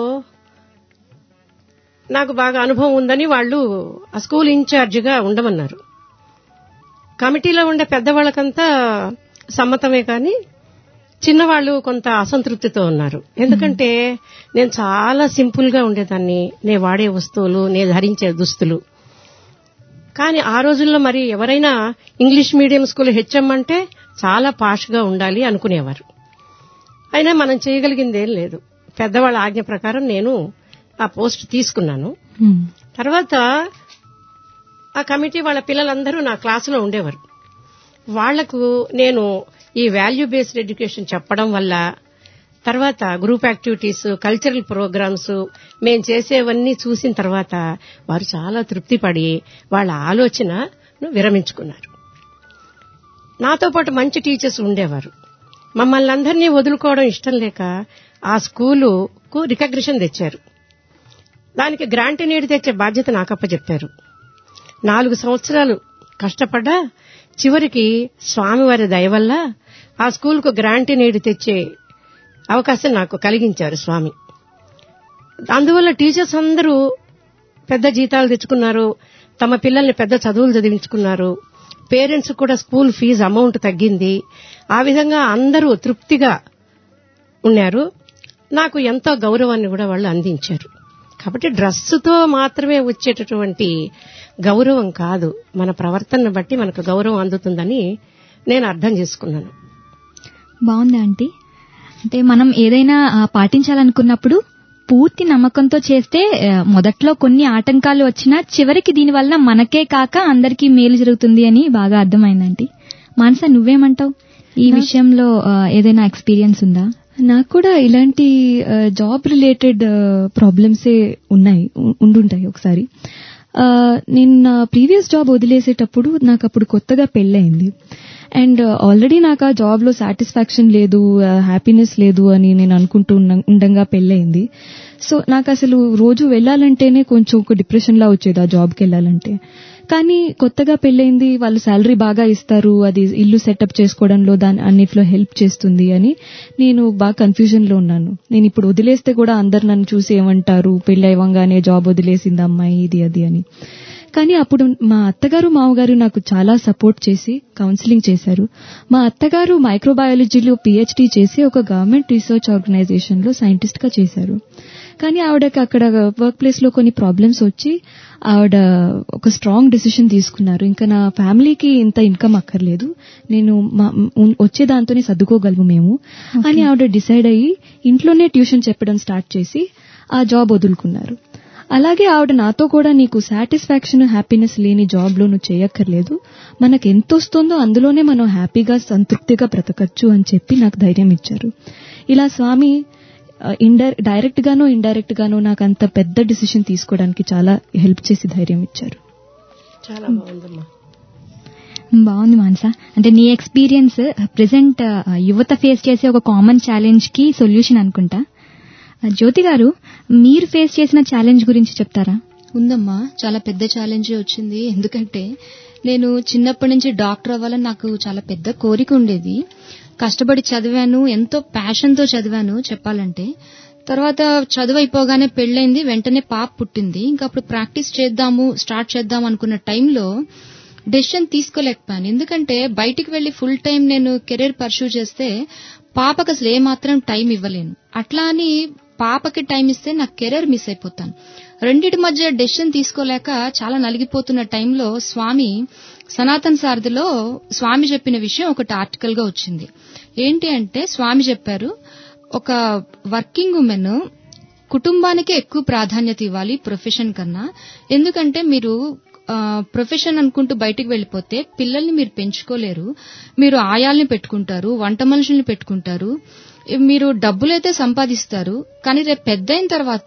నాకు బాగా అనుభవం ఉందని వాళ్ళు ఆ స్కూల్ ఇన్ఛార్జిగా ఉండమన్నారు కమిటీలో ఉండే పెద్దవాళ్ళకంతా సమ్మతమే కానీ చిన్నవాళ్ళు కొంత అసంతృప్తితో ఉన్నారు ఎందుకంటే నేను చాలా సింపుల్ గా ఉండేదాన్ని నేను వాడే వస్తువులు నేను ధరించే దుస్తులు కానీ ఆ రోజుల్లో మరి ఎవరైనా ఇంగ్లీష్ మీడియం స్కూల్ హెచ్ఎం అంటే చాలా పాష్ గా ఉండాలి అనుకునేవారు అయినా మనం చేయగలిగింది ఏం లేదు పెద్దవాళ్ళ ఆజ్ఞ ప్రకారం నేను ఆ పోస్ట్ తీసుకున్నాను మ్మ్. తర్వాత ఆ కమిటీ వాళ్ళ పిల్లలందరూ నా క్లాసులో ఉండేవారు వాళ్లకు నేను ఈ వాల్యూ బేస్డ్ ఎడ్యుకేషన్ చెప్పడం వల్ల తర్వాత గ్రూప్ యాక్టివిటీస్ కల్చరల్ ప్రోగ్రామ్స్ మేం చేసేవన్నీ చూసిన తర్వాత వారు చాలా తృప్తి పడి వాళ్ళ ఆలోచనను విరమించుకున్నారు నాతో పాటు మంచి టీచర్స్ ఉండేవారు మమ్మల్ని అందరినీ వదులుకోవడం ఇష్టం లేక ఆ స్కూలుకు రికగ్నిషన్ తెచ్చారు దానికి గ్రాంట్ నీడి తెచ్చే బాధ్యత నాకు అప్పచెప్పారు నాలుగు సంవత్సరాలు కష్టపడ్డా చివరికి స్వామివారి దయ వల్ల ఆ స్కూల్కు గ్రాంట్ నీడి తెచ్చే అవకాశం నాకు కలిగించారు స్వామి అందువల్ల టీచర్స్ అందరూ పెద్ద జీతాలు తెచ్చుకున్నారు తమ పిల్లల్ని పెద్ద చదువులు చదివించుకున్నారు పేరెంట్స్ కూడా స్కూల్ ఫీజు అమౌంట్ తగ్గింది ఆ విధంగా అందరూ తృప్తిగా ఉన్నారు నాకు ఎంతో గౌరవాన్ని కూడా వాళ్ళు అందించారు కాబట్టి డ్రెస్సుతో మాత్రమే వచ్చేటటువంటి గౌరవం కాదు మన ప్రవర్తనను బట్టి మనకు గౌరవం అందుతుందని నేను అర్థం చేసుకున్నాను బాగుందా ఆంటీ అంటే మనం ఏదైనా ఆ, పాటించాలనుకున్నప్పుడు పూర్తి నమ్మకంతో చేస్తే ఆ, మొదట్లో కొన్ని ఆటంకాలు వచ్చినా చివరికి దీనివల్ల మనకే కాక అందరికీ మేలు జరుగుతుంది అని బాగా అర్థమైందంటీ మానస నువ్వేమంటావు ఈ విషయంలో ఆ, ఏదైనా ఎక్స్పీరియన్స్ ఉందా నాకు కూడా ఇలాంటి జాబ్ రిలేటెడ్ ప్రాబ్లమ్సే ఉన్నాయి ఉ- ఉండుంటాయి ఒకసారి ఆ, నేను నా ప్రీవియస్ జాబ్ వదిలేసేటప్పుడు నాకు అప్పుడు కొత్తగా పెళ్ళయింది అండ్ ఆల్రెడీ నాకు ఆ జాబ్ లో సాటిస్ఫాక్షన్ లేదు హ్యాపీనెస్ లేదు అని నేను అనుకుంటూ ఉన్న- ఉండంగా పెళ్ళయింది సో నాకు అసలు రోజు వెళ్ళాలంటేనే కొంచెం ఒక డిప్రెషన్ లా వచ్చేది ఆ జాబ్కి వెళ్ళాలంటే కానీ కొత్తగా పెళ్ళైంది వాళ్ళు శాలరీ బాగా ఇస్తారు అది ఇల్లు సెటప్ చేసుకోవడంలో దాని అన్నిట్లో హెల్ప్ చేస్తుంది అని నేను బాగా కన్ఫ్యూజన్ లో ఉన్నాను నేను ఇప్పుడు వదిలేస్తే కూడా అందరు నన్ను చూసి ఏమంటారు పెళ్లి అవ్వంగానే జాబ్ వదిలేసింది అమ్మాయి ఇది అది అని కానీ అప్పుడు మా అత్తగారు మామగారు నాకు చాలా సపోర్ట్ చేసి కౌన్సిలింగ్ చేశారు మా అత్తగారు మైక్రోబయాలజీలో పిహెచ్డీ చేసి ఒక గవర్నమెంట్ రీసెర్చ్ ఆర్గనైజేషన్ లో సైంటిస్ట్ గా చేశారు కానీ ఆవిడకి అక్కడ వర్క్ ప్లేస్ లో కొన్ని ప్రాబ్లమ్స్ వచ్చి ఆవిడ ఒక స్ట్రాంగ్ డెసిషన్ తీసుకున్నారు ఇంకా నా ఫ్యామిలీకి ఇంత ఇన్కమ్ అక్కర్లేదు నేను మా- ఉన్- వచ్చే దాంతోనే సర్దుకోగలము మేము అని ఆవిడ డిసైడ్ అయ్యి ఇంట్లోనే ట్యూషన్ చెప్పడం స్టార్ట్ చేసి ఆ జాబ్ వదులుకున్నారు అలాగే ఆవిడ నాతో కూడా నీకు సాటిస్ఫాక్షన్ హ్యాపీనెస్ లేని జాబ్ లో నువ్వు చేయక్కర్లేదు మనకు ఎంత వస్తుందో అందులోనే మనం హ్యాపీగా సంతృప్తిగా బ్రతకచ్చు అని చెప్పి నాకు ధైర్యం ఇచ్చారు ఇలా స్వామి ఇండైర్ డైరెక్ట్ గానో ఇండైరెక్ట్ గానో నాకు అంత పెద్ద డిసిషన్ తీసుకోవడానికి చాలా హెల్ప్ చేసి ధైర్యం ఇచ్చారు చాలా బాగుందమ్మా బాగుంది మానస అంటే నీ ఎక్స్పీరియన్స్ ప్రెసెంట్ యువత ఫేస్ చేసే ఒక కామన్ ఛాలెంజ్ కి సొల్యూషన్ అనుకుంటా ఆ, జ్యోతి గారు మీరు ఫేస్ చేసిన ఛాలెంజ్ గురించి చెప్తారా ఉందమ్మా చాలా పెద్ద ఛాలెంజ్ వచ్చింది ఎందుకంటే నేను చిన్నప్పటి నుంచి డాక్టర్ అవ్వాలని నాకు చాలా పెద్ద కోరిక ఉండేది కష్టపడి చదివాను ఎంతో ప్యాషన్ తో చదివాను చెప్పాలంటే తర్వాత చదువు అయిపోగానే పెళ్ళైంది వెంటనే పాప పుట్టింది ఇంకా అప్పుడు ప్రాక్టీస్ చేద్దాము స్టార్ట్ చేద్దాం అనుకున్న టైంలో డెసిషన్ తీసుకోలేకపోయాను ఎందుకంటే బయటికి వెళ్లి ఫుల్ టైం నేను కెరీర్ పర్సూ చేస్తే పాపకు అసలు ఏమాత్రం టైం ఇవ్వలేను అట్లా అని పాపకి టైం ఇస్తే నా కెరీర్ మిస్ అయిపోతాను రెండిటి మధ్య డెసిషన్ తీసుకోలేక చాలా నలిగిపోతున్న టైంలో స్వామి సనాతన్ సారథిలో స్వామి చెప్పిన విషయం ఒకటి ఆర్టికల్ గా వచ్చింది ఏంటి అంటే స్వామి చెప్పారు ఒక వర్కింగ్ ఉమెన్ కుటుంబానికే ఎక్కువ ప్రాధాన్యత ఇవ్వాలి ప్రొఫెషన్ కన్నా ఎందుకంటే మీరు ఆ, ప్రొఫెషన్ అనుకుంటూ బయటికి వెళ్ళిపోతే పిల్లల్ని మీరు పెంచుకోలేరు మీరు ఆయాల్ని పెట్టుకుంటారు వంట మనుషుల్ని పెట్టుకుంటారు మీరు డబ్బులైతే సంపాదిస్తారు కానీ రేపు పెద్ద అయిన తర్వాత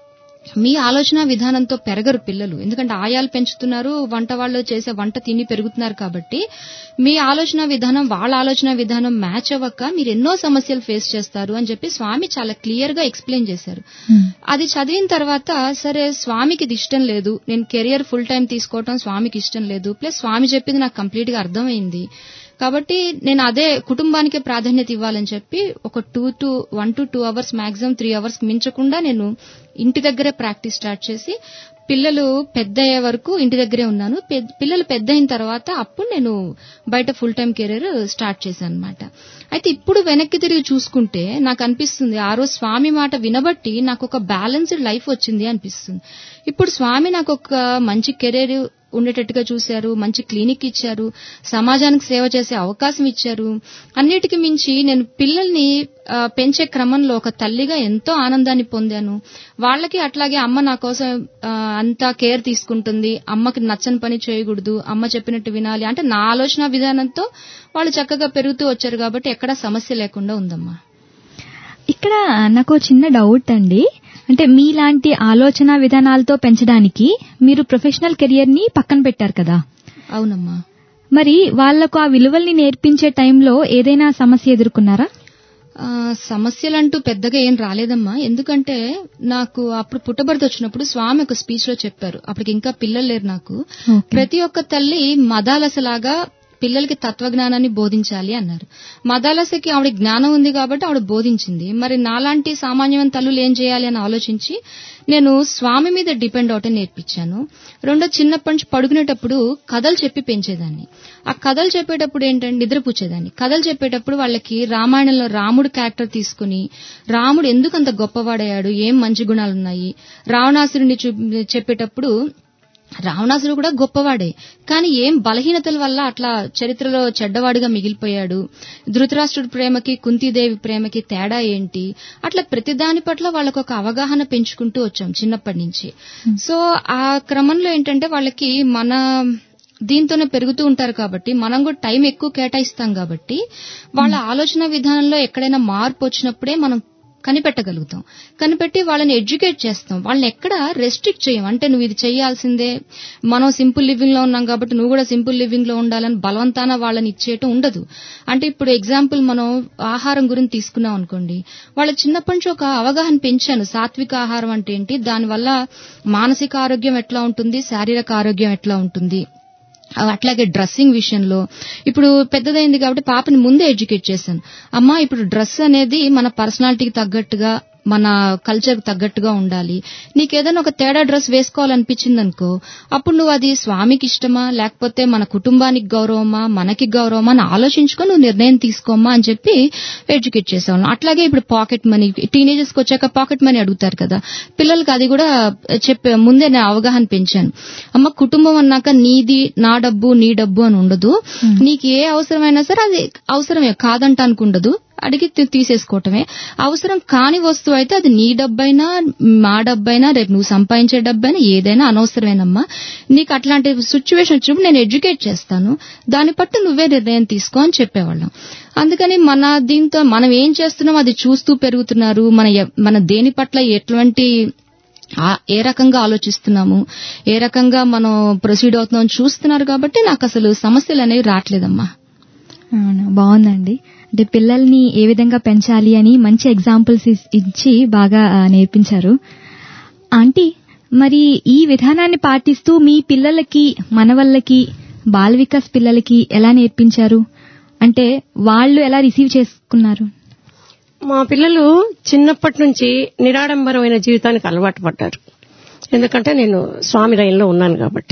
మీ ఆలోచన విధానంతో పెరగరు పిల్లలు ఎందుకంటే ఆయాలు పెంచుతున్నారు వంట వాళ్ళు చేసే వంట తిని పెరుగుతున్నారు కాబట్టి మీ ఆలోచన విధానం వాళ్ళ ఆలోచన విధానం మ్యాచ్ అవ్వక మీరు ఎన్నో సమస్యలు ఫేస్ చేస్తారు అని చెప్పి స్వామి చాలా క్లియర్ గా ఎక్స్ప్లెయిన్ చేశారు అది చదివిన తర్వాత సరే స్వామికి ఇది ఇష్టం లేదు నేను కెరియర్ ఫుల్ టైం తీసుకోవటం స్వామికి ఇష్టం లేదు ప్లస్ స్వామి చెప్పింది నాకు కంప్లీట్ గా అర్థమైంది కాబట్టి నేను అదే కుటుంబానికే ప్రాధాన్యత ఇవ్వాలని చెప్పి ఒక two to one to two hours maximum three hours మించకుండా నేను ఇంటి దగ్గరే ప్రాక్టీస్ స్టార్ట్ చేసి పిల్లలు పెద్ద అయ్యే వరకు ఇంటి దగ్గరే ఉన్నాను పె- పిల్లలు పెద్ద అయిన తర్వాత అప్పుడు నేను బయట ఫుల్ టైం కెరీర్ స్టార్ట్ చేశాను అనమాట అయితే ఇప్పుడు వెనక్కి తిరిగి చూసుకుంటే నాకు అనిపిస్తుంది ఆ రోజు స్వామి మాట వినబట్టి నాకు ఒక బ్యాలెన్స్డ్ లైఫ్ వచ్చింది అనిపిస్తుంది ఇప్పుడు స్వామి నాకు ఒక మంచి కెరీర్ ఉండేటట్టుగా చూశారు మంచి క్లినిక్ ఇచ్చారు సమాజానికి సేవ చేసే అవకాశం ఇచ్చారు అన్నిటికీ మించి నేను పిల్లల్ని ఆ, పెంచే క్రమంలో ఒక తల్లిగా ఎంతో ఆనందాన్ని పొందాను వాళ్ళకి అట్లాగే అమ్మ నా కోసం ఆ, అంతా కేర్ తీసుకుంటుంది అమ్మకి నచ్చని పని చేయకూడదు అమ్మ చెప్పినట్టు వినాలి అంటే నా ఆలోచన విధానంతో వాళ్ళు చక్కగా పెరుగుతూ వచ్చారు కాబట్టి ఎక్కడా సమస్య లేకుండా ఉందమ్మా ఇక్కడ నాకు ఓ చిన్న డౌట్ అండి అంటే మీలాంటి ఆలోచన విధానాలతో పెంచడానికి మీరు ప్రొఫెషనల్ కెరియర్ ని పక్కన పెట్టారు కదా అవునమ్మా మరి వాళ్లకు ఆ విలువల్ని నేర్పించే టైంలో ఏదైనా సమస్య ఎదుర్కొన్నారా ఆ, సమస్యలంటూ పెద్దగా ఏం రాలేదమ్మా ఎందుకంటే నాకు అప్పుడు పుట్టబడితే వచ్చినప్పుడు స్వామి ఒక స్పీచ్ లో చెప్పారు అప్పటికి ఇంకా పిల్లలు లేరు నాకు ప్రతి ఒక్క తల్లి మదాలసలాగా పిల్లలకి తత్వజ్ఞానాన్ని బోధించాలి అన్నారు మదాలసకి ఆవిడ జ్ఞానం ఉంది కాబట్టి ఆవిడ బోధించింది మరి నాలాంటి సామాన్యమైన తల్లులు ఏం చేయాలి అని ఆలోచించి నేను స్వామి మీద డిపెండ్ అవటం నేర్పించాను రెండో చిన్నప్పటి నుంచి పడుకునేటప్పుడు కథలు చెప్పి పెంచేదాన్ని ఆ కథలు చెప్పేటప్పుడు ఏంటంటే నిద్రపుచ్చేదాన్ని కథలు చెప్పేటప్పుడు వాళ్ళకి రామాయణంలో రాముడు క్యారెక్టర్ తీసుకుని రాముడు ఎందుకు అంత గొప్పవాడయ్యాడు ఏం మంచి గుణాలు ఉన్నాయి రావణాసురుని చూ చెప్పేటప్పుడు రావణాసురుడు కూడా గొప్పవాడే కానీ ఏం బలహీనతల వల్ల అట్లా చరిత్రలో చెడ్డవాడిగా మిగిలిపోయాడు ధృతరాష్ట్రుడి ప్రేమకి కుంతీదేవి ప్రేమకి తేడా ఏంటి అట్లా ప్రతి దాని పట్ల వాళ్ళకు ఒక అవగాహన పెంచుకుంటూ వచ్చాం చిన్నప్పటి నుంచి సో ఆ క్రమంలో ఏంటంటే వాళ్ళకి మన దీంతోనే పెరుగుతూ ఉంటారు కాబట్టి మనం కూడా టైం ఎక్కువ కేటాయిస్తాం కాబట్టి వాళ్ళ ఆలోచన విధానంలో ఎక్కడైనా మార్పు వచ్చినప్పుడే మనం కనిపెట్టగలుగుతాం కనిపెట్టి వాళ్ళని ఎడ్యుకేట్ చేస్తాం వాళ్ళని ఎక్కడ రెస్ట్రిక్ట్ చేయం అంటే నువ్వు ఇది చేయాల్సిందే మనం సింపుల్ లివింగ్ లో ఉన్నాం కాబట్టి నువ్వు కూడా సింపుల్ లివింగ్ లో ఉండాలని బలవంతాన వాళ్ళని ఇచ్చేయటం ఉండదు అంటే ఇప్పుడు ఎగ్జాంపుల్ మనం ఆహారం గురించి తీసుకున్నాం అనుకోండి వాళ్ళ చిన్నప్పటి నుంచి ఒక అవగాహన పెంచాను సాత్విక ఆహారం అంటే ఏంటి దానివల్ల మానసిక ఆరోగ్యం ఎట్లా ఉంటుంది శారీరక ఆరోగ్యం ఎట్లా ఉంటుంది అట్లాగే డ్రెస్సింగ్ విషయంలో ఇప్పుడు పెద్దదైంది కాబట్టి పాపని ముందే ఎడ్యుకేట్ చేశాను అమ్మా ఇప్పుడు డ్రెస్ అనేది మన పర్సనాలిటీకి తగ్గట్టుగా మన కల్చర్ తగ్గట్టుగా ఉండాలి నీకు ఏదైనా ఒక తేడా డ్రెస్ వేసుకోవాలనిపించింది అనుకో అప్పుడు నువ్వు అది స్వామికి ఇష్టమా లేకపోతే మన కుటుంబానికి గౌరవమా మనకి గౌరవమా అని ఆలోచించుకొని నువ్వు నిర్ణయం తీసుకోమా అని చెప్పి ఎడ్యుకేట్ చేసేవాళ్ళం అట్లాగే ఇప్పుడు పాకెట్ మనీ టీనేజర్స్ కి వచ్చాక పాకెట్ మనీ అడుగుతారు కదా పిల్లలకి అది కూడా చెప్పే ముందే నేను అవగాహన పెంచాను అమ్మ కుటుంబం అన్నాక నీది నా డబ్బు నీ డబ్బు అని ఉండదు నీకు ఏ అవసరమైనా సరే అది అవసరమే కాదంటానికి ఉండదు అడిగి తీ- తీసేసుకోవటమే అవసరం కాని వస్తువు అయితే అది నీ డబ్బైనా మా డబ్బైనా రేపు నువ్వు సంపాదించే డబ్బైనా ఏదైనా అనవసరమేనమ్మా నీకు అట్లాంటి సిచ్యువేషన్ వచ్చినప్పుడు నేను ఎడ్యుకేట్ చేస్తాను దాన్ని బట్టి నువ్వే నిర్ణయం తీసుకో అని చెప్పేవాళ్ళం అందుకని మన దీంతో మనం ఏం చేస్తున్నాం అది చూస్తూ పెరుగుతున్నారు మన ఎ- మన దేని పట్ల ఎటువంటి ఆ- ఏ రకంగా ఆలోచిస్తున్నాము ఏ రకంగా మనం ప్రొసీడ్ అవుతున్నాం చూస్తున్నారు కాబట్టి నాకు అసలు సమస్యలు అనేవి రావట్లేదమ్మా అవునా బాగుందండి అంటే పిల్లల్ని ఏ విధంగా పెంచాలి అని మంచి ఎగ్జాంపుల్స్ ఇస్- ఇచ్చి బాగా ఆ, నేర్పించారు ఆంటీ మరి ఈ విధానాన్ని పాటిస్తూ మీ పిల్లలకి మనవళ్ళకి బాల వికాస్ పిల్లలకి ఎలా నేర్పించారు అంటే వాళ్ళు ఎలా రిసీవ్ చేసుకున్నారు మా పిల్లలు చిన్నప్పటి నుంచి నిరాడంబరమైన జీవితానికి అలవాటు పడ్డారు ఎందుకంటే నేను స్వామి రైన్లో ఉన్నాను కాబట్టి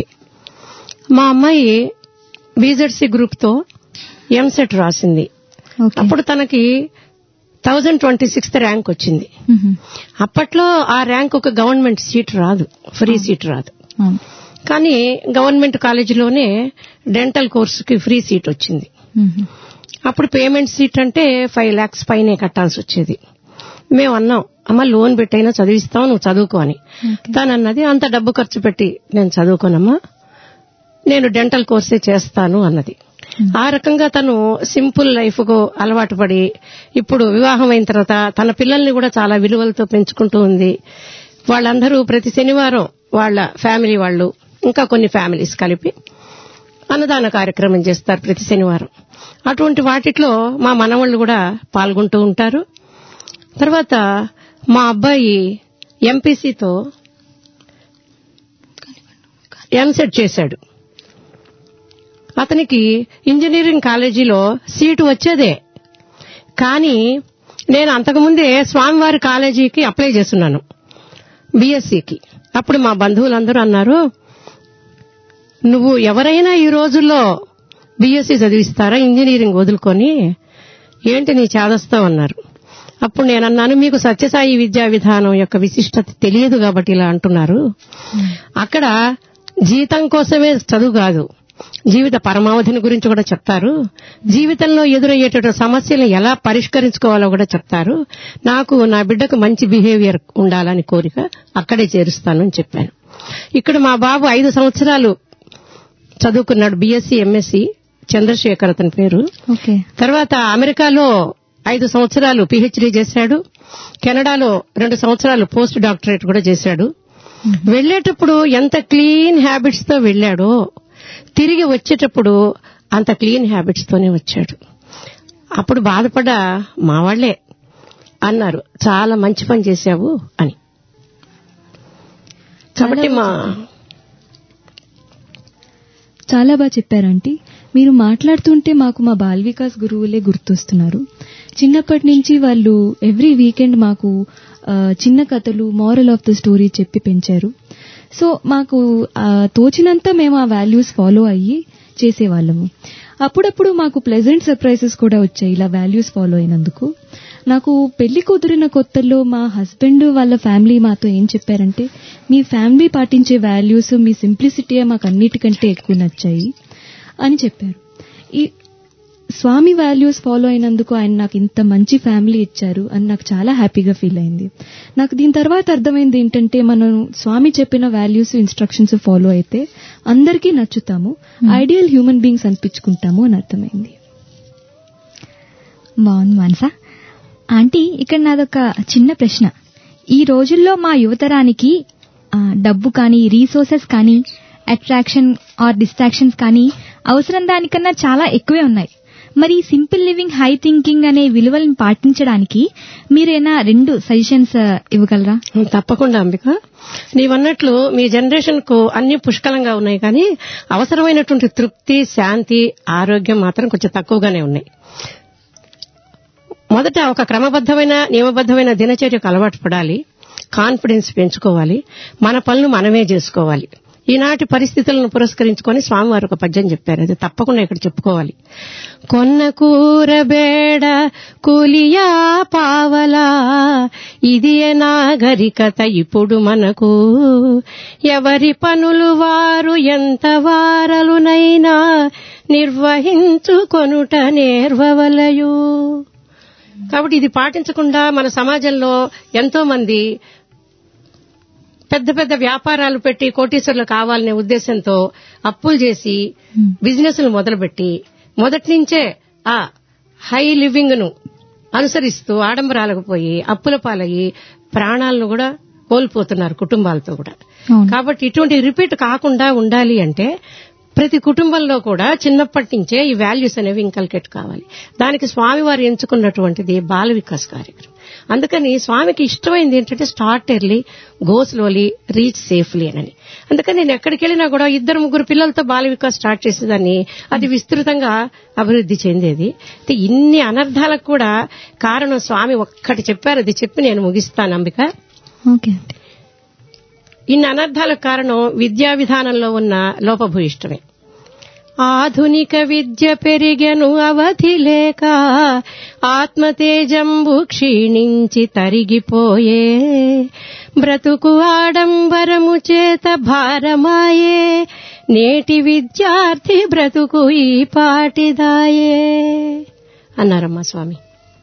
మా అమ్మాయి బీజెడ్సీ గ్రూప్ తో ఎంసెట్ రాసింది ఓకే అప్పుడు తనకి థౌజండ్ ట్వంటీ సిక్స్త్ ర్యాంక్ వచ్చింది మ్మ్. అప్పట్లో ఆ ర్యాంక్ ఒక గవర్నమెంట్ సీట్ రాదు ఫ్రీ సీట్ రాదు అవును. కానీ గవర్నమెంట్ కాలేజీలోనే డెంటల్ కోర్సుకి ఫ్రీ సీట్ వచ్చింది మ్మ్. అప్పుడు పేమెంట్ సీట్ అంటే ఫైవ్ లాక్స్ పైనే కట్టాల్సి వచ్చేది మేము అన్నాం అమ్మ లోన్ పెట్టైనా చదివిస్తాం నువ్వు చదువుకో అని తను అన్నది అంత డబ్బు ఖర్చు పెట్టి నేను చదువుకోనమ్మా నేను డెంటల్ కోర్సే చేస్తాను అన్నది ఆ రకంగా తను సింపుల్ లైఫ్ కు అలవాటు పడి ఇప్పుడు వివాహం అయిన తర్వాత తన పిల్లల్ని కూడా చాలా విలువలతో పెంచుకుంటూ ఉంది వాళ్ళందరూ ప్రతి శనివారం వాళ్ళ ఫ్యామిలీ వాళ్ళు ఇంకా కొన్ని ఫ్యామిలీస్ కలిపి అన్నదాన కార్యక్రమం చేస్తారు ప్రతి శనివారం అటువంటి వాటిట్లో మా మనవాళ్ళు కూడా పాల్గొంటూ ఉంటారు తర్వాత మా అబ్బాయి ఎంపీసీతో ఎంసెట్ చేశాడు అతనికి ఇంజనీరింగ్ కాలేజీలో సీటు వచ్చేదే కానీ నేను అంతకుముందే స్వామివారి కాలేజీకి అప్లై చేస్తున్నాను బీఎస్సీకి అప్పుడు మా బంధువులందరూ అన్నారు నువ్వు ఎవరైనా ఈ రోజుల్లో బీఎస్సీ చదివిస్తారా ఇంజనీరింగ్ వదులుకొని ఏంటి నీ చేదస్తావు అన్నారు అప్పుడు నేను అన్నాను మీకు సత్యసాయి విద్యా విధానం యొక్క విశిష్టత తెలియదు కాబట్టి ఇలా అంటున్నారు అక్కడ జీతం కోసమే చదువు కాదు జీవిత పరమావధిని గురించి కూడా చెప్తారు జీవితంలో ఎదురయ్యేటటువంటి సమస్యలను ఎలా పరిష్కరించుకోవాలో కూడా చెప్తారు నాకు నా బిడ్డకు మంచి బిహేవియర్ ఉండాలని కోరిక అక్కడే చేరుస్తాను అని చెప్పాను ఇక్కడ మా బాబు ఐదు సంవత్సరాలు చదువుకున్నాడు బీఎస్సీ ఎంఎస్సీ చంద్రశేఖర్ అతని పేరు ఓకే తర్వాత అమెరికాలో ఐదు సంవత్సరాలు పిహెచ్డీ చేశాడు కెనడాలో రెండు సంవత్సరాలు పోస్ట్ డాక్టరేట్ కూడా చేశాడు వెళ్లేటప్పుడు ఎంత క్లీన్ హ్యాబిట్స్ తో వెళ్ళాడో తిరిగి వచ్చేటప్పుడు అంత క్లీన్ హ్యాబిట్స్ తోనే వచ్చాడు అప్పుడు బాధపడ్డ మా వాళ్లే అన్నారు చాలా మంచి పని చేశావు అని కాబట్టి మా చాలా బాగా చెప్పారు ఆంటీ మీరు మాట్లాడుతుంటే మాకు మా బాల్ వికాస్ గురువులే గుర్తొస్తున్నారు చిన్నప్పటి నుంచి వాళ్ళు ఎవ్రీ వీకెండ్ మాకు ఆ, చిన్న కథలు మారల్ ఆఫ్ ద స్టోరీ చెప్పి పెంచారు సో మాకు ఆ, తోచినంత మేము ఆ వాల్యూస్ ఫాలో అయ్యి చేసేవాళ్ళము అప్పుడప్పుడు మాకు ప్లెజెంట్ సర్ప్రైజెస్ కూడా వచ్చాయి ఇలా వాల్యూస్ ఫాలో అయినందుకు నాకు పెళ్లి కుదిరిన కొత్తల్లో మా హస్బెండ్ వాళ్ళ ఫ్యామిలీ మాతో ఏం చెప్పారంటే మీ ఫ్యామిలీ పాటించే వాల్యూస్ మీ సింప్లిసిటీ మాకు అన్నిటికంటే ఎక్కువ నచ్చాయి అని చెప్పారు ఈ స్వామి వాల్యూస్ ఫాలో అయినందుకు ఆయన నాకు ఇంత మంచి ఫ్యామిలీ ఇచ్చారు అని నాకు చాలా హ్యాపీగా ఫీల్ అయింది నాకు దీని తర్వాత అర్థమైంది ఏంటంటే మనం స్వామి చెప్పిన వాల్యూస్ ఇన్స్ట్రక్షన్స్ ఫాలో అయితే అందరికీ నచ్చుతాము ఐడియల్ హ్యూమన్ బీయింగ్స్ అనిపించుకుంటాము అని అర్థమైంది బాగుంది మానస ఆంటీ ఇక్కడ నాదొక చిన్న ప్రశ్న ఈ రోజుల్లో మా యువతరానికి ఆ, డబ్బు కానీ రీసోర్సెస్ కానీ అట్రాక్షన్ ఆర్ డిస్ట్రాక్షన్స్ కానీ అవసరం దానికన్నా చాలా ఎక్కువే ఉన్నాయి మరి సింపుల్ లివింగ్ హై థింకింగ్ అనే విలువలను పాటించడానికి మీరేనా రెండు సజెషన్స్ ఇవ్వగలరా తప్పకుండా అంబిక నీవన్నట్లు మీ జనరేషన్ కు అన్ని పుష్కలంగా ఉన్నాయి కానీ అవసరమైనటువంటి తృప్తి శాంతి ఆరోగ్యం మాత్రం కొంచెం తక్కువగానే ఉన్నాయి మొదట ఒక క్రమబద్ధమైన నియమబద్ధమైన దినచర్యకు అలవాటు పడాలి కాన్ఫిడెన్స్ పెంచుకోవాలి మన పనులు మనమే చేసుకోవాలి ఈనాటి పరిస్థితులను పురస్కరించుకొని స్వామివారు ఒక పద్యం చెప్పారు అది తప్పకుండా ఇక్కడ చెప్పుకోవాలి కొన్న కూర బేడ కూలియా పావలా ఇది నాగరికత ఇప్పుడు మనకు ఎవరి పనులు వారు ఎంత వారలునైనా నిర్వహించుకొనుట నేర్వవలయు కాబట్టి ఇది పాటించకుండా మన సమాజంలో ఎంతో మంది పెద్ద పెద్ద వ్యాపారాలు పెట్టి కోటీశ్వరులు కావాలనే ఉద్దేశంతో అప్పులు చేసి బిజినెస్లు మొదలుపెట్టి మొదటి నుంచే ఆ హై లివింగ్ ను అనుసరిస్తూ ఆడంబరాలకు పోయి అప్పుల పాలయ్యి ప్రాణాలను కూడా కోల్పోతున్నారు కుటుంబాలతో కూడా అవును. కాబట్టి ఇటువంటి రిపీట్ కాకుండా ఉండాలి అంటే ప్రతి కుటుంబంలో కూడా చిన్నప్పటి నుంచే ఈ వాల్యూస్ అనేవి ఇంకల్కేట్ కావాలి దానికి స్వామివారు ఎంచుకున్నటువంటిది బాల వికాస్ కార్యక్రమం అందుకని స్వామికి ఇష్టమైంది ఏంటంటే start early go slowly reach safely అని అందుకని నేను ఎక్కడికి వెళ్ళినా కూడా ఇద్దరు ముగ్గురు పిల్లలతో బాల వికాస్ స్టార్ట్ చేసేదాన్ని అది విస్తృతంగా అభివృద్ధి చెందేది అయితే ఇన్ని అనర్థాలకు కూడా కారణం స్వామి ఒక్కటి చెప్పారు అది చెప్పి నేను ముగిస్తాను అంబిక ఓకే ఆంటీ ఇన్ని అనర్థాలకు కారణం విద్యా విధానంలో ఉన్న లోపభూయిష్టమే ఆధునిక విద్య పెరిగెను అవధి లేక ఆత్మతేజంబు క్షీణించి తరిగిపోయే బ్రతుకు ఆడంబరము చేత భారమాయే నేటి విద్యార్థి బ్రతుకు ఈ పాటిదాయే అన్నారమ్మా స్వామి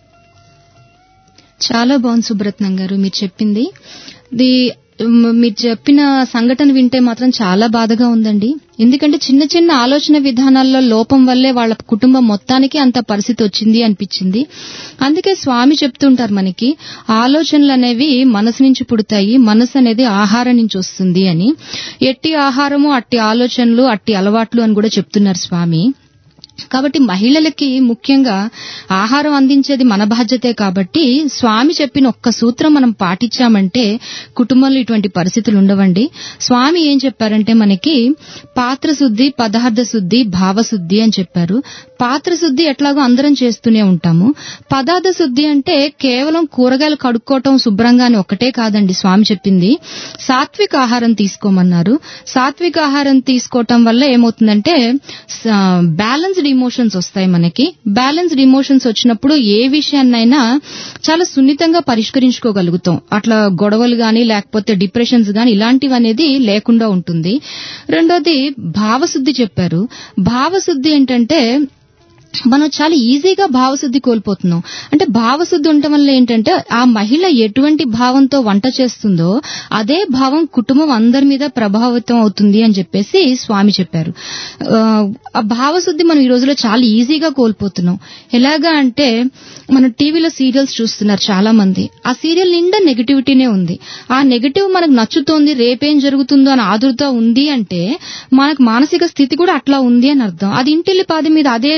చాలా బాగుంది సుబ్రత్నం గారు మీరు చెప్పింది ది మ్, మీరు చెప్పిన సంఘటన వింటే మాత్రం చాలా బాధగా ఉందండి ఎందుకంటే చిన్న చిన్న ఆలోచన విధానాల్లో లోపం వల్లే వాళ్ళ కుటుంబం మొత్తానికి అంత పరిస్థితి వచ్చింది అనిపించింది అందుకే స్వామి చెప్తుంటారు మనకి ఆలోచనలు అనేవి మనసు నుంచి పుడతాయి మనసు అనేది ఆహారం నుంచి వస్తుంది అని ఎట్టి ఆహారము అట్టి ఆలోచనలు అట్టి అలవాట్లు అని కూడా చెప్తున్నారు స్వామి కాబట్టి మహిళలకి ముఖ్యంగా ఆహారం అందించేది మన బాధ్యతే కాబట్టి స్వామి చెప్పిన ఒక్క సూత్రం మనం పాటించామంటే కుటుంబంలో ఇటువంటి పరిస్థితులు ఉండవండి స్వామి ఏం చెప్పారంటే మనకి పాత్ర శుద్ధి పదార్థ శుద్ధి భావశుద్ధి అని చెప్పారు పాత్ర శుద్ధి ఎట్లాగో అందరం చేస్తూనే ఉంటాము పదార్థ శుద్ధి అంటే కేవలం కూరగాయలు కడుక్కోవటం శుభ్రంగా అని ఒకటే కాదండి స్వామి చెప్పింది సాత్విక ఆహారం తీసుకోమన్నారు సాత్విక ఆహారం తీసుకోవటం వల్ల ఏమవుతుందంటే బ్యాలెన్స్డ్ ఇమోషన్స్ వస్తాయి మనకి బ్యాలెన్స్డ్ ఇమోషన్స్ వచ్చినప్పుడు ఏ విషయాన్నైనా చాలా సున్నితంగా పరిష్కరించుకోగలుగుతాం అట్లా గొడవలు గాని లేకపోతే డిప్రెషన్స్ గాని ఇలాంటివి అనేది లేకుండా ఉంటుంది రెండోది భావశుద్ధి చెప్పారు భావశుద్ధి ఏంటంటే మనం చాలా ఈజీగా భావశుద్ధి కోల్పోతున్నాం అంటే భావశుద్ధి ఉండటం వల్ల ఏంటంటే ఆ మహిళ ఎటువంటి భావంతో వంట చేస్తుందో అదే భావం కుటుంబం అందరి మీద ప్రభావితం అవుతుంది అని చెప్పేసి స్వామి చెప్పారు ఆ, ఆ భావశుద్ధి మనం ఈ రోజులో చాలా ఈజీగా కోల్పోతున్నాం ఎలాగా అంటే మనం టీవీలో సీరియల్స్ చూస్తున్నారు చాలా మంది ఆ సీరియల్ నిండా నెగటివిటీనే ఉంది ఆ నెగటివ్ మనకు నచ్చుతోంది రేపేం జరుగుతుందో అని ఆదుర్త ఉంది అంటే మనకు మానసిక స్థితి కూడా అట్లా ఉంది అని అర్థం అది ఇంటిల్లి పాది మీద అదే టీవీ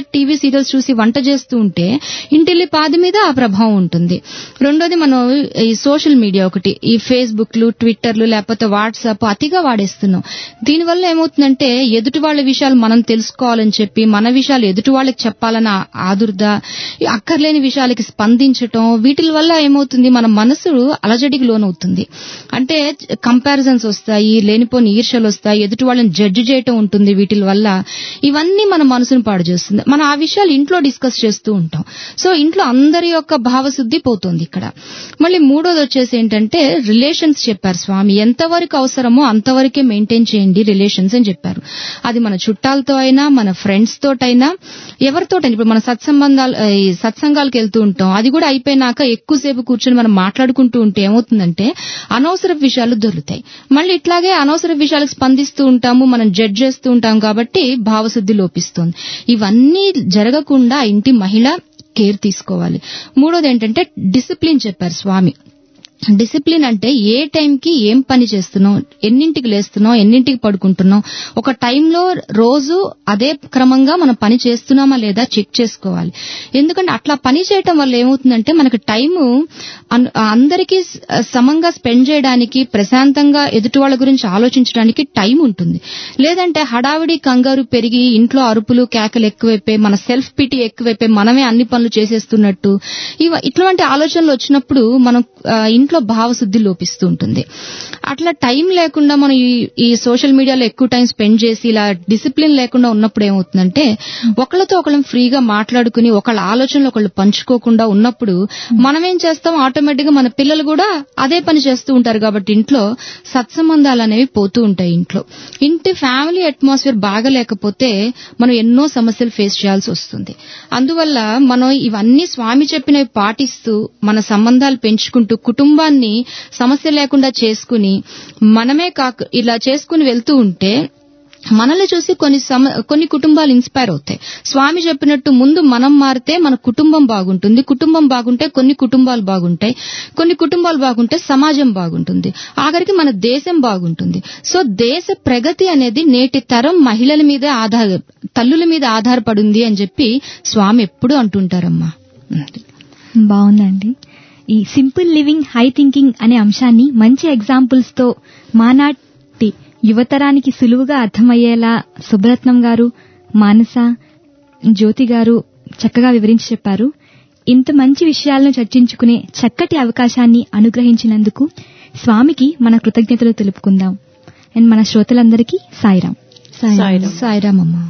సీరియల్స్ చూసి వంట చేస్తూ ఉంటే ఇంటిల్లి పాది మీద ఆ ప్రభావం ఉంటుంది రెండోది మనం ఈ సోషల్ మీడియా ఒకటి ఈ ఫేస్బుక్లు ట్విట్టర్లు లేకపోతే వాట్సాప్ అతిగా వాడేస్తున్నాం దీనివల్ల ఏమవుతుందంటే ఎదుటి వాళ్ళ విషయాలు మనం తెలుసుకోవాలని చెప్పి మన విషయాలు ఎదుటి వాళ్ళకి చెప్పాలన్న ఆదుర్ద ఈ అక్కర్లేని విషయాలకి స్పందించటం వీటి వల్ల ఏమవుతుంది మన మనసు అలజడికి లోనవుతుంది అంటే కంపారిజన్స్ వస్తాయి లేనిపోని ఈర్షలు వస్తాయి ఎదుటి వాళ్ళని జడ్జి చేయటం ఉంటుంది వీటి వల్ల ఇవన్నీ మన మనసును పాడు చేస్తుంది మనం ఆ విషయాలు ఇంట్లో డిస్కస్ చేస్తూ ఉంటాం సో ఇంట్లో అందరి యొక్క భావశుద్ధి పోతుంది ఇక్కడ మళ్ళీ మూడోది వచ్చేసి ఏంటంటే రిలేషన్స్ చెప్పారు స్వామి ఎంతవరకు అవసరమో అంతవరకే మెయింటైన్ చేయండి రిలేషన్స్ అని చెప్పారు అది మన చుట్టాలతో అయినా మన ఫ్రెండ్స్ తోటైనా ఎవరితోటైనా ఇప్పుడు మన సత్సంబంధాలు ఆ, ఈ సత్సంగాలకు వెళ్తూ ఉంటాం అది కూడా అయిపోయినాక ఎక్కువసేపు కూర్చొని మనం మాట్లాడుకుంటూ ఉంటే ఏమవుతుందంటే అనవసర విషయాలు దొరుకుతాయి మళ్ళీ ఇట్లాగే అనవసర విషయాలకు స్పందిస్తూ ఉంటాము మనం జడ్జ్ చేస్తూ ఉంటాం కాబట్టి భావశుద్ధి లోపిస్తుంది ఇవన్నీ జరగకుండా ఆ ఇంటి మహిళ కేర్ తీసుకోవాలి మూడోది ఏంటంటే డిసిప్లిన్ చెప్పారు స్వామి డిసిప్లిన్ అంటే ఏ టైంకి ఏం పని చేస్తున్నాం ఎన్నింటికి లేస్తున్నాం ఎన్నింటికి పడుకుంటున్నాం ఒక టైంలో రోజు అదే క్రమంగా మనం పని చేస్తున్నామా లేదా చెక్ చేసుకోవాలి ఎందుకంటే అట్లా పని చేయటం వల్ల ఏమవుతుందంటే మనకి టైము అన్- అందరికీ స- సమంగా స్పెండ్ చేయడానికి ప్రశాంతంగా ఎదుటి వాళ్ళ గురించి ఆలోచించడానికి టైం ఉంటుంది లేదంటే హడావిడి కంగారు పెరిగి ఇంట్లో అరుపులు కేకలు ఎక్కువైపోయి మన సెల్ఫ్ పిటి ఎక్కువైపోయి మనమే అన్ని పనులు చేసేస్తున్నట్టు ఇవ ఇట్లాంటి ఆలోచనలు వచ్చినప్పుడు మనం ఆ, ఇంట్లో భావశుద్ధి లోపిస్తూ ఉంటుంది అట్లా టైం లేకుండా మనం ఈ ఈ సోషల్ మీడియాలో ఎక్కువ టైం స్పెండ్ చేసి ఇలా డిసిప్లిన్ లేకుండా ఉన్నప్పుడు ఏమవుతుందంటే ఒకళ్ళతో ఒకళ్ళం ఫ్రీగా మాట్లాడుకుని ఒకళ్ళ ఆలోచనలు ఒకళ్ళు పంచుకోకుండా ఉన్నప్పుడు మనం ఏం చేస్తాం ఆటోమేటిక్ గా మన పిల్లలు కూడా అదే పని చేస్తూ ఉంటారు కాబట్టి ఇంట్లో సత్సంబంధాలు అనేవి పోతూ ఉంటాయి ఇంట్లో ఇంటి ఫ్యామిలీ అట్మాస్ఫియర్ బాగా లేకపోతే మనం ఎన్నో సమస్యలు ఫేస్ చేయాల్సి వస్తుంది అందువల్ల మనం ఇవన్నీ స్వామి చెప్పినవి పాటిస్తూ మన సంబంధాలు పెంచుకుంటూ కుటుంబాన్ని సమస్య లేకుండా చేసుకుని మనమే కాక ఇలా చేసుకుని వెళ్తూ ఉంటే మనల్ని చూసి కొన్ని సమ కొన్ని కుటుంబాలు ఇన్స్పైర్ అవుతాయి స్వామి చెప్పినట్టు ముందు మనం మారితే మన కుటుంబం బాగుంటుంది కుటుంబం బాగుంటే కొన్ని కుటుంబాలు బాగుంటాయి కొన్ని కుటుంబాలు బాగుంటే సమాజం బాగుంటుంది ఆఖరికి మన దేశం బాగుంటుంది సో దేశ ప్రగతి అనేది నేటి తరం మహిళల మీద ఆధార తల్లుల మీద ఆధారపడింది అని చెప్పి స్వామి ఎప్పుడూ అంటుంటారమ్మా బాగుందండి ఈ సింపుల్ లివింగ్ హై థింకింగ్ అనే అంశాన్ని మంచి ఎగ్జాంపుల్స్ తో మానాటి యువతరానికి సులువుగా అర్థమయ్యేలా సుబ్రత్నం గారు మానస జ్యోతి గారు చక్కగా వివరించి చెప్పారు ఇంత మంచి విషయాలను చర్చించుకునే చక్కటి అవకాశాన్ని అనుగ్రహించినందుకు స్వామికి మన కృతజ్ఞతలు తెలుపుకుందాం అండ్ మన శ్రోతలందరికీ సాయిరాం సాయిరాం. సాయిరామ్ అమ్మా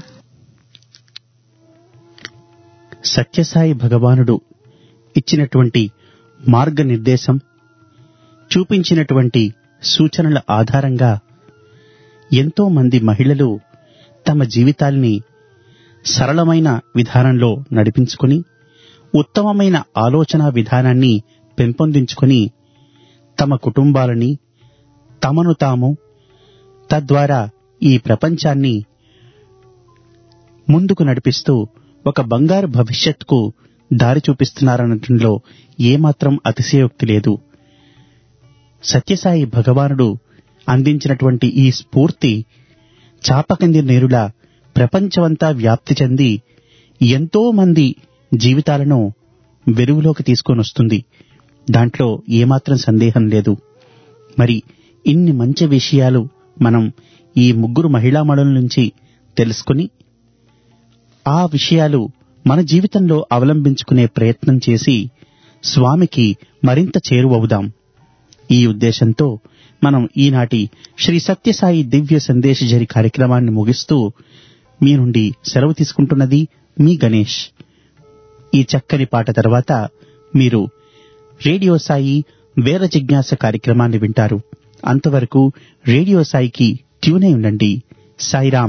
సత్యసాయి భగవానుడు ఇచ్చినటువంటి మార్గనిర్దేశం చూపించినటువంటి సూచనల ఆధారంగా ఎంతో మంది మహిళలు తమ జీవితాల్ని సరళమైన విధానంలో నడిపించుకొని ఉత్తమమైన ఆలోచన విధానాన్ని పెంపొందించుకొని తమ కుటుంబాలని తమను తాము తద్వారా ఈ ప్రపంచాన్ని ముందుకు నడిపిస్తూ ఒక బంగారు భవిష్యత్తుకు దారి చూపిస్తున్నారనటంలో ఏమాత్రం అతిశయోక్తి లేదు సత్యసాయి భగవానుడు అందించినటువంటి ఈ స్ఫూర్తి చాపకంది నేరులా ప్రపంచమంతా వ్యాప్తి చెంది ఎంతో మంది జీవితాలను వెలుగులోకి తీసుకొని వస్తుంది దాంట్లో ఏమాత్రం సందేహం లేదు మరి ఇన్ని మంచి విషయాలు మనం ఈ ముగ్గురు మహిళామణుల నుంచి తెలుసుకుని ఆ విషయాలు మన జీవితంలో అవలంబించుకునే ప్రయత్నం చేసి స్వామికి మరింత చేరువవుదాం ఈ ఉద్దేశంతో మనం ఈనాటి శ్రీ సత్యసాయి దివ్య సందేశజరి కార్యక్రమాన్ని ముగిస్తూ మీ నుండి సెలవు తీసుకుంటున్నది మీ గణేష్ ఈ చక్కని పాట తర్వాత మీరు రేడియో సాయి వేర జిజ్ఞాస కార్యక్రమాన్ని వింటారు అంతవరకు రేడియో సాయికి ట్యూనే ఉండండి సాయిరాం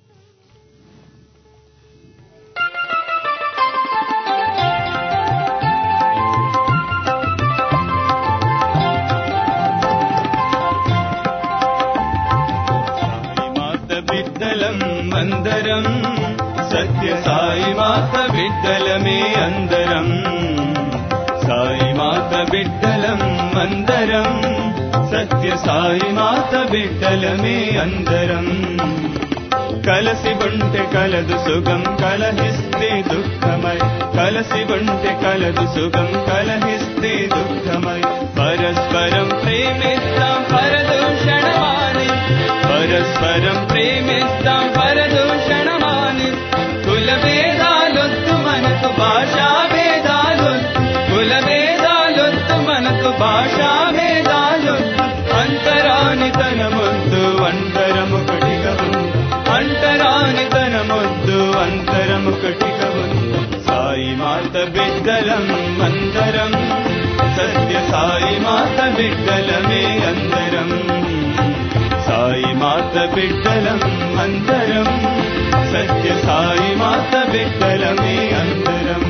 మాత బిడ్డలం అందరం సత్య సాయి మాత బిడ్డలమే అందరం సాయి మాత బిడ్డలం అందరం సత్య సాయి మాత బిడ్డలమే అందరం కలసి ఉంటే కలదు సుఖం కలహిస్తే దుఃఖమై కలసి ఉంటే కలదు సుఖం కలహిస్తే దుఃఖమై పరస్పరం ప్రేమిస్తాం పరదూషణమాని పరస్పరం ప్రేమిస్తాం పరదూషణమాని కుల భేదాలొద్దు మనకు భాషా భేదాలొద్దు కుల భేదాలొద్దు మనకు భాషా భేదాలొద్దు అంతరాని తనమొద్దు అంతరముకటిగా ఉంది అంటరాని తనమొద్దు అంతరముకటిగా ఉంది సాయి మాత బిడ్డలం అందరం సత్య సాయి మాత బిడ్డలమే అందరం సాయి మాత బిడ్డలం అందరం సత్య సాయి మాత బిడ్డలమే అందరం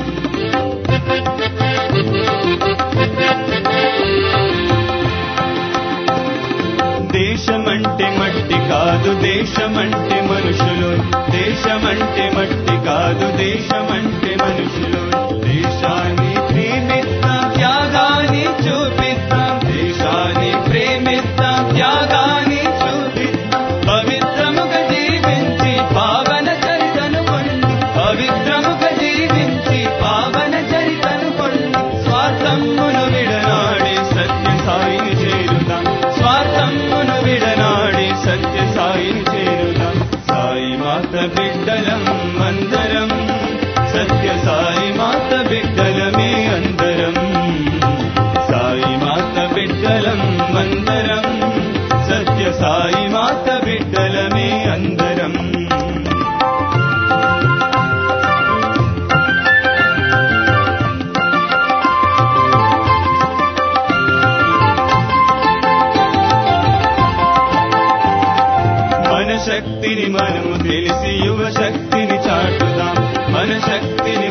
దేశమంటే మట్టి కాదు దేశమంటే మనుషులు దేశమంటే మట్టి కాదు దేశమంటే మనుషులు దేశాన్ని ప్రేమిస్తాం త్యాగాన్ని చూపిస్తాం దేశాన్ని ప్రేమిస్తాం త్యాగాన్ని చూపిస్తాం పవిత్రముగా జీవించి పావన చరితను పొంది పవిత్రముగా జీవించి పావన చరితను పొంది స్వార్థమును విడనాడి సత్య సాయిని చేరుదాం స్వార్థమును విడనాడి సత్య సాయిని చేరుదాం సాయి మాత బిడ్డలం అందరం సత్య సాయి మాత బిడ్డలమే అందరం సాయి మాత బిడ్డలం అందరం సత్య సాయి మాత బిడ్డలమే అందరం మన శక్తిని మనము తెలిసి యువ శక్తిని చాటుదాం మన శక్తిని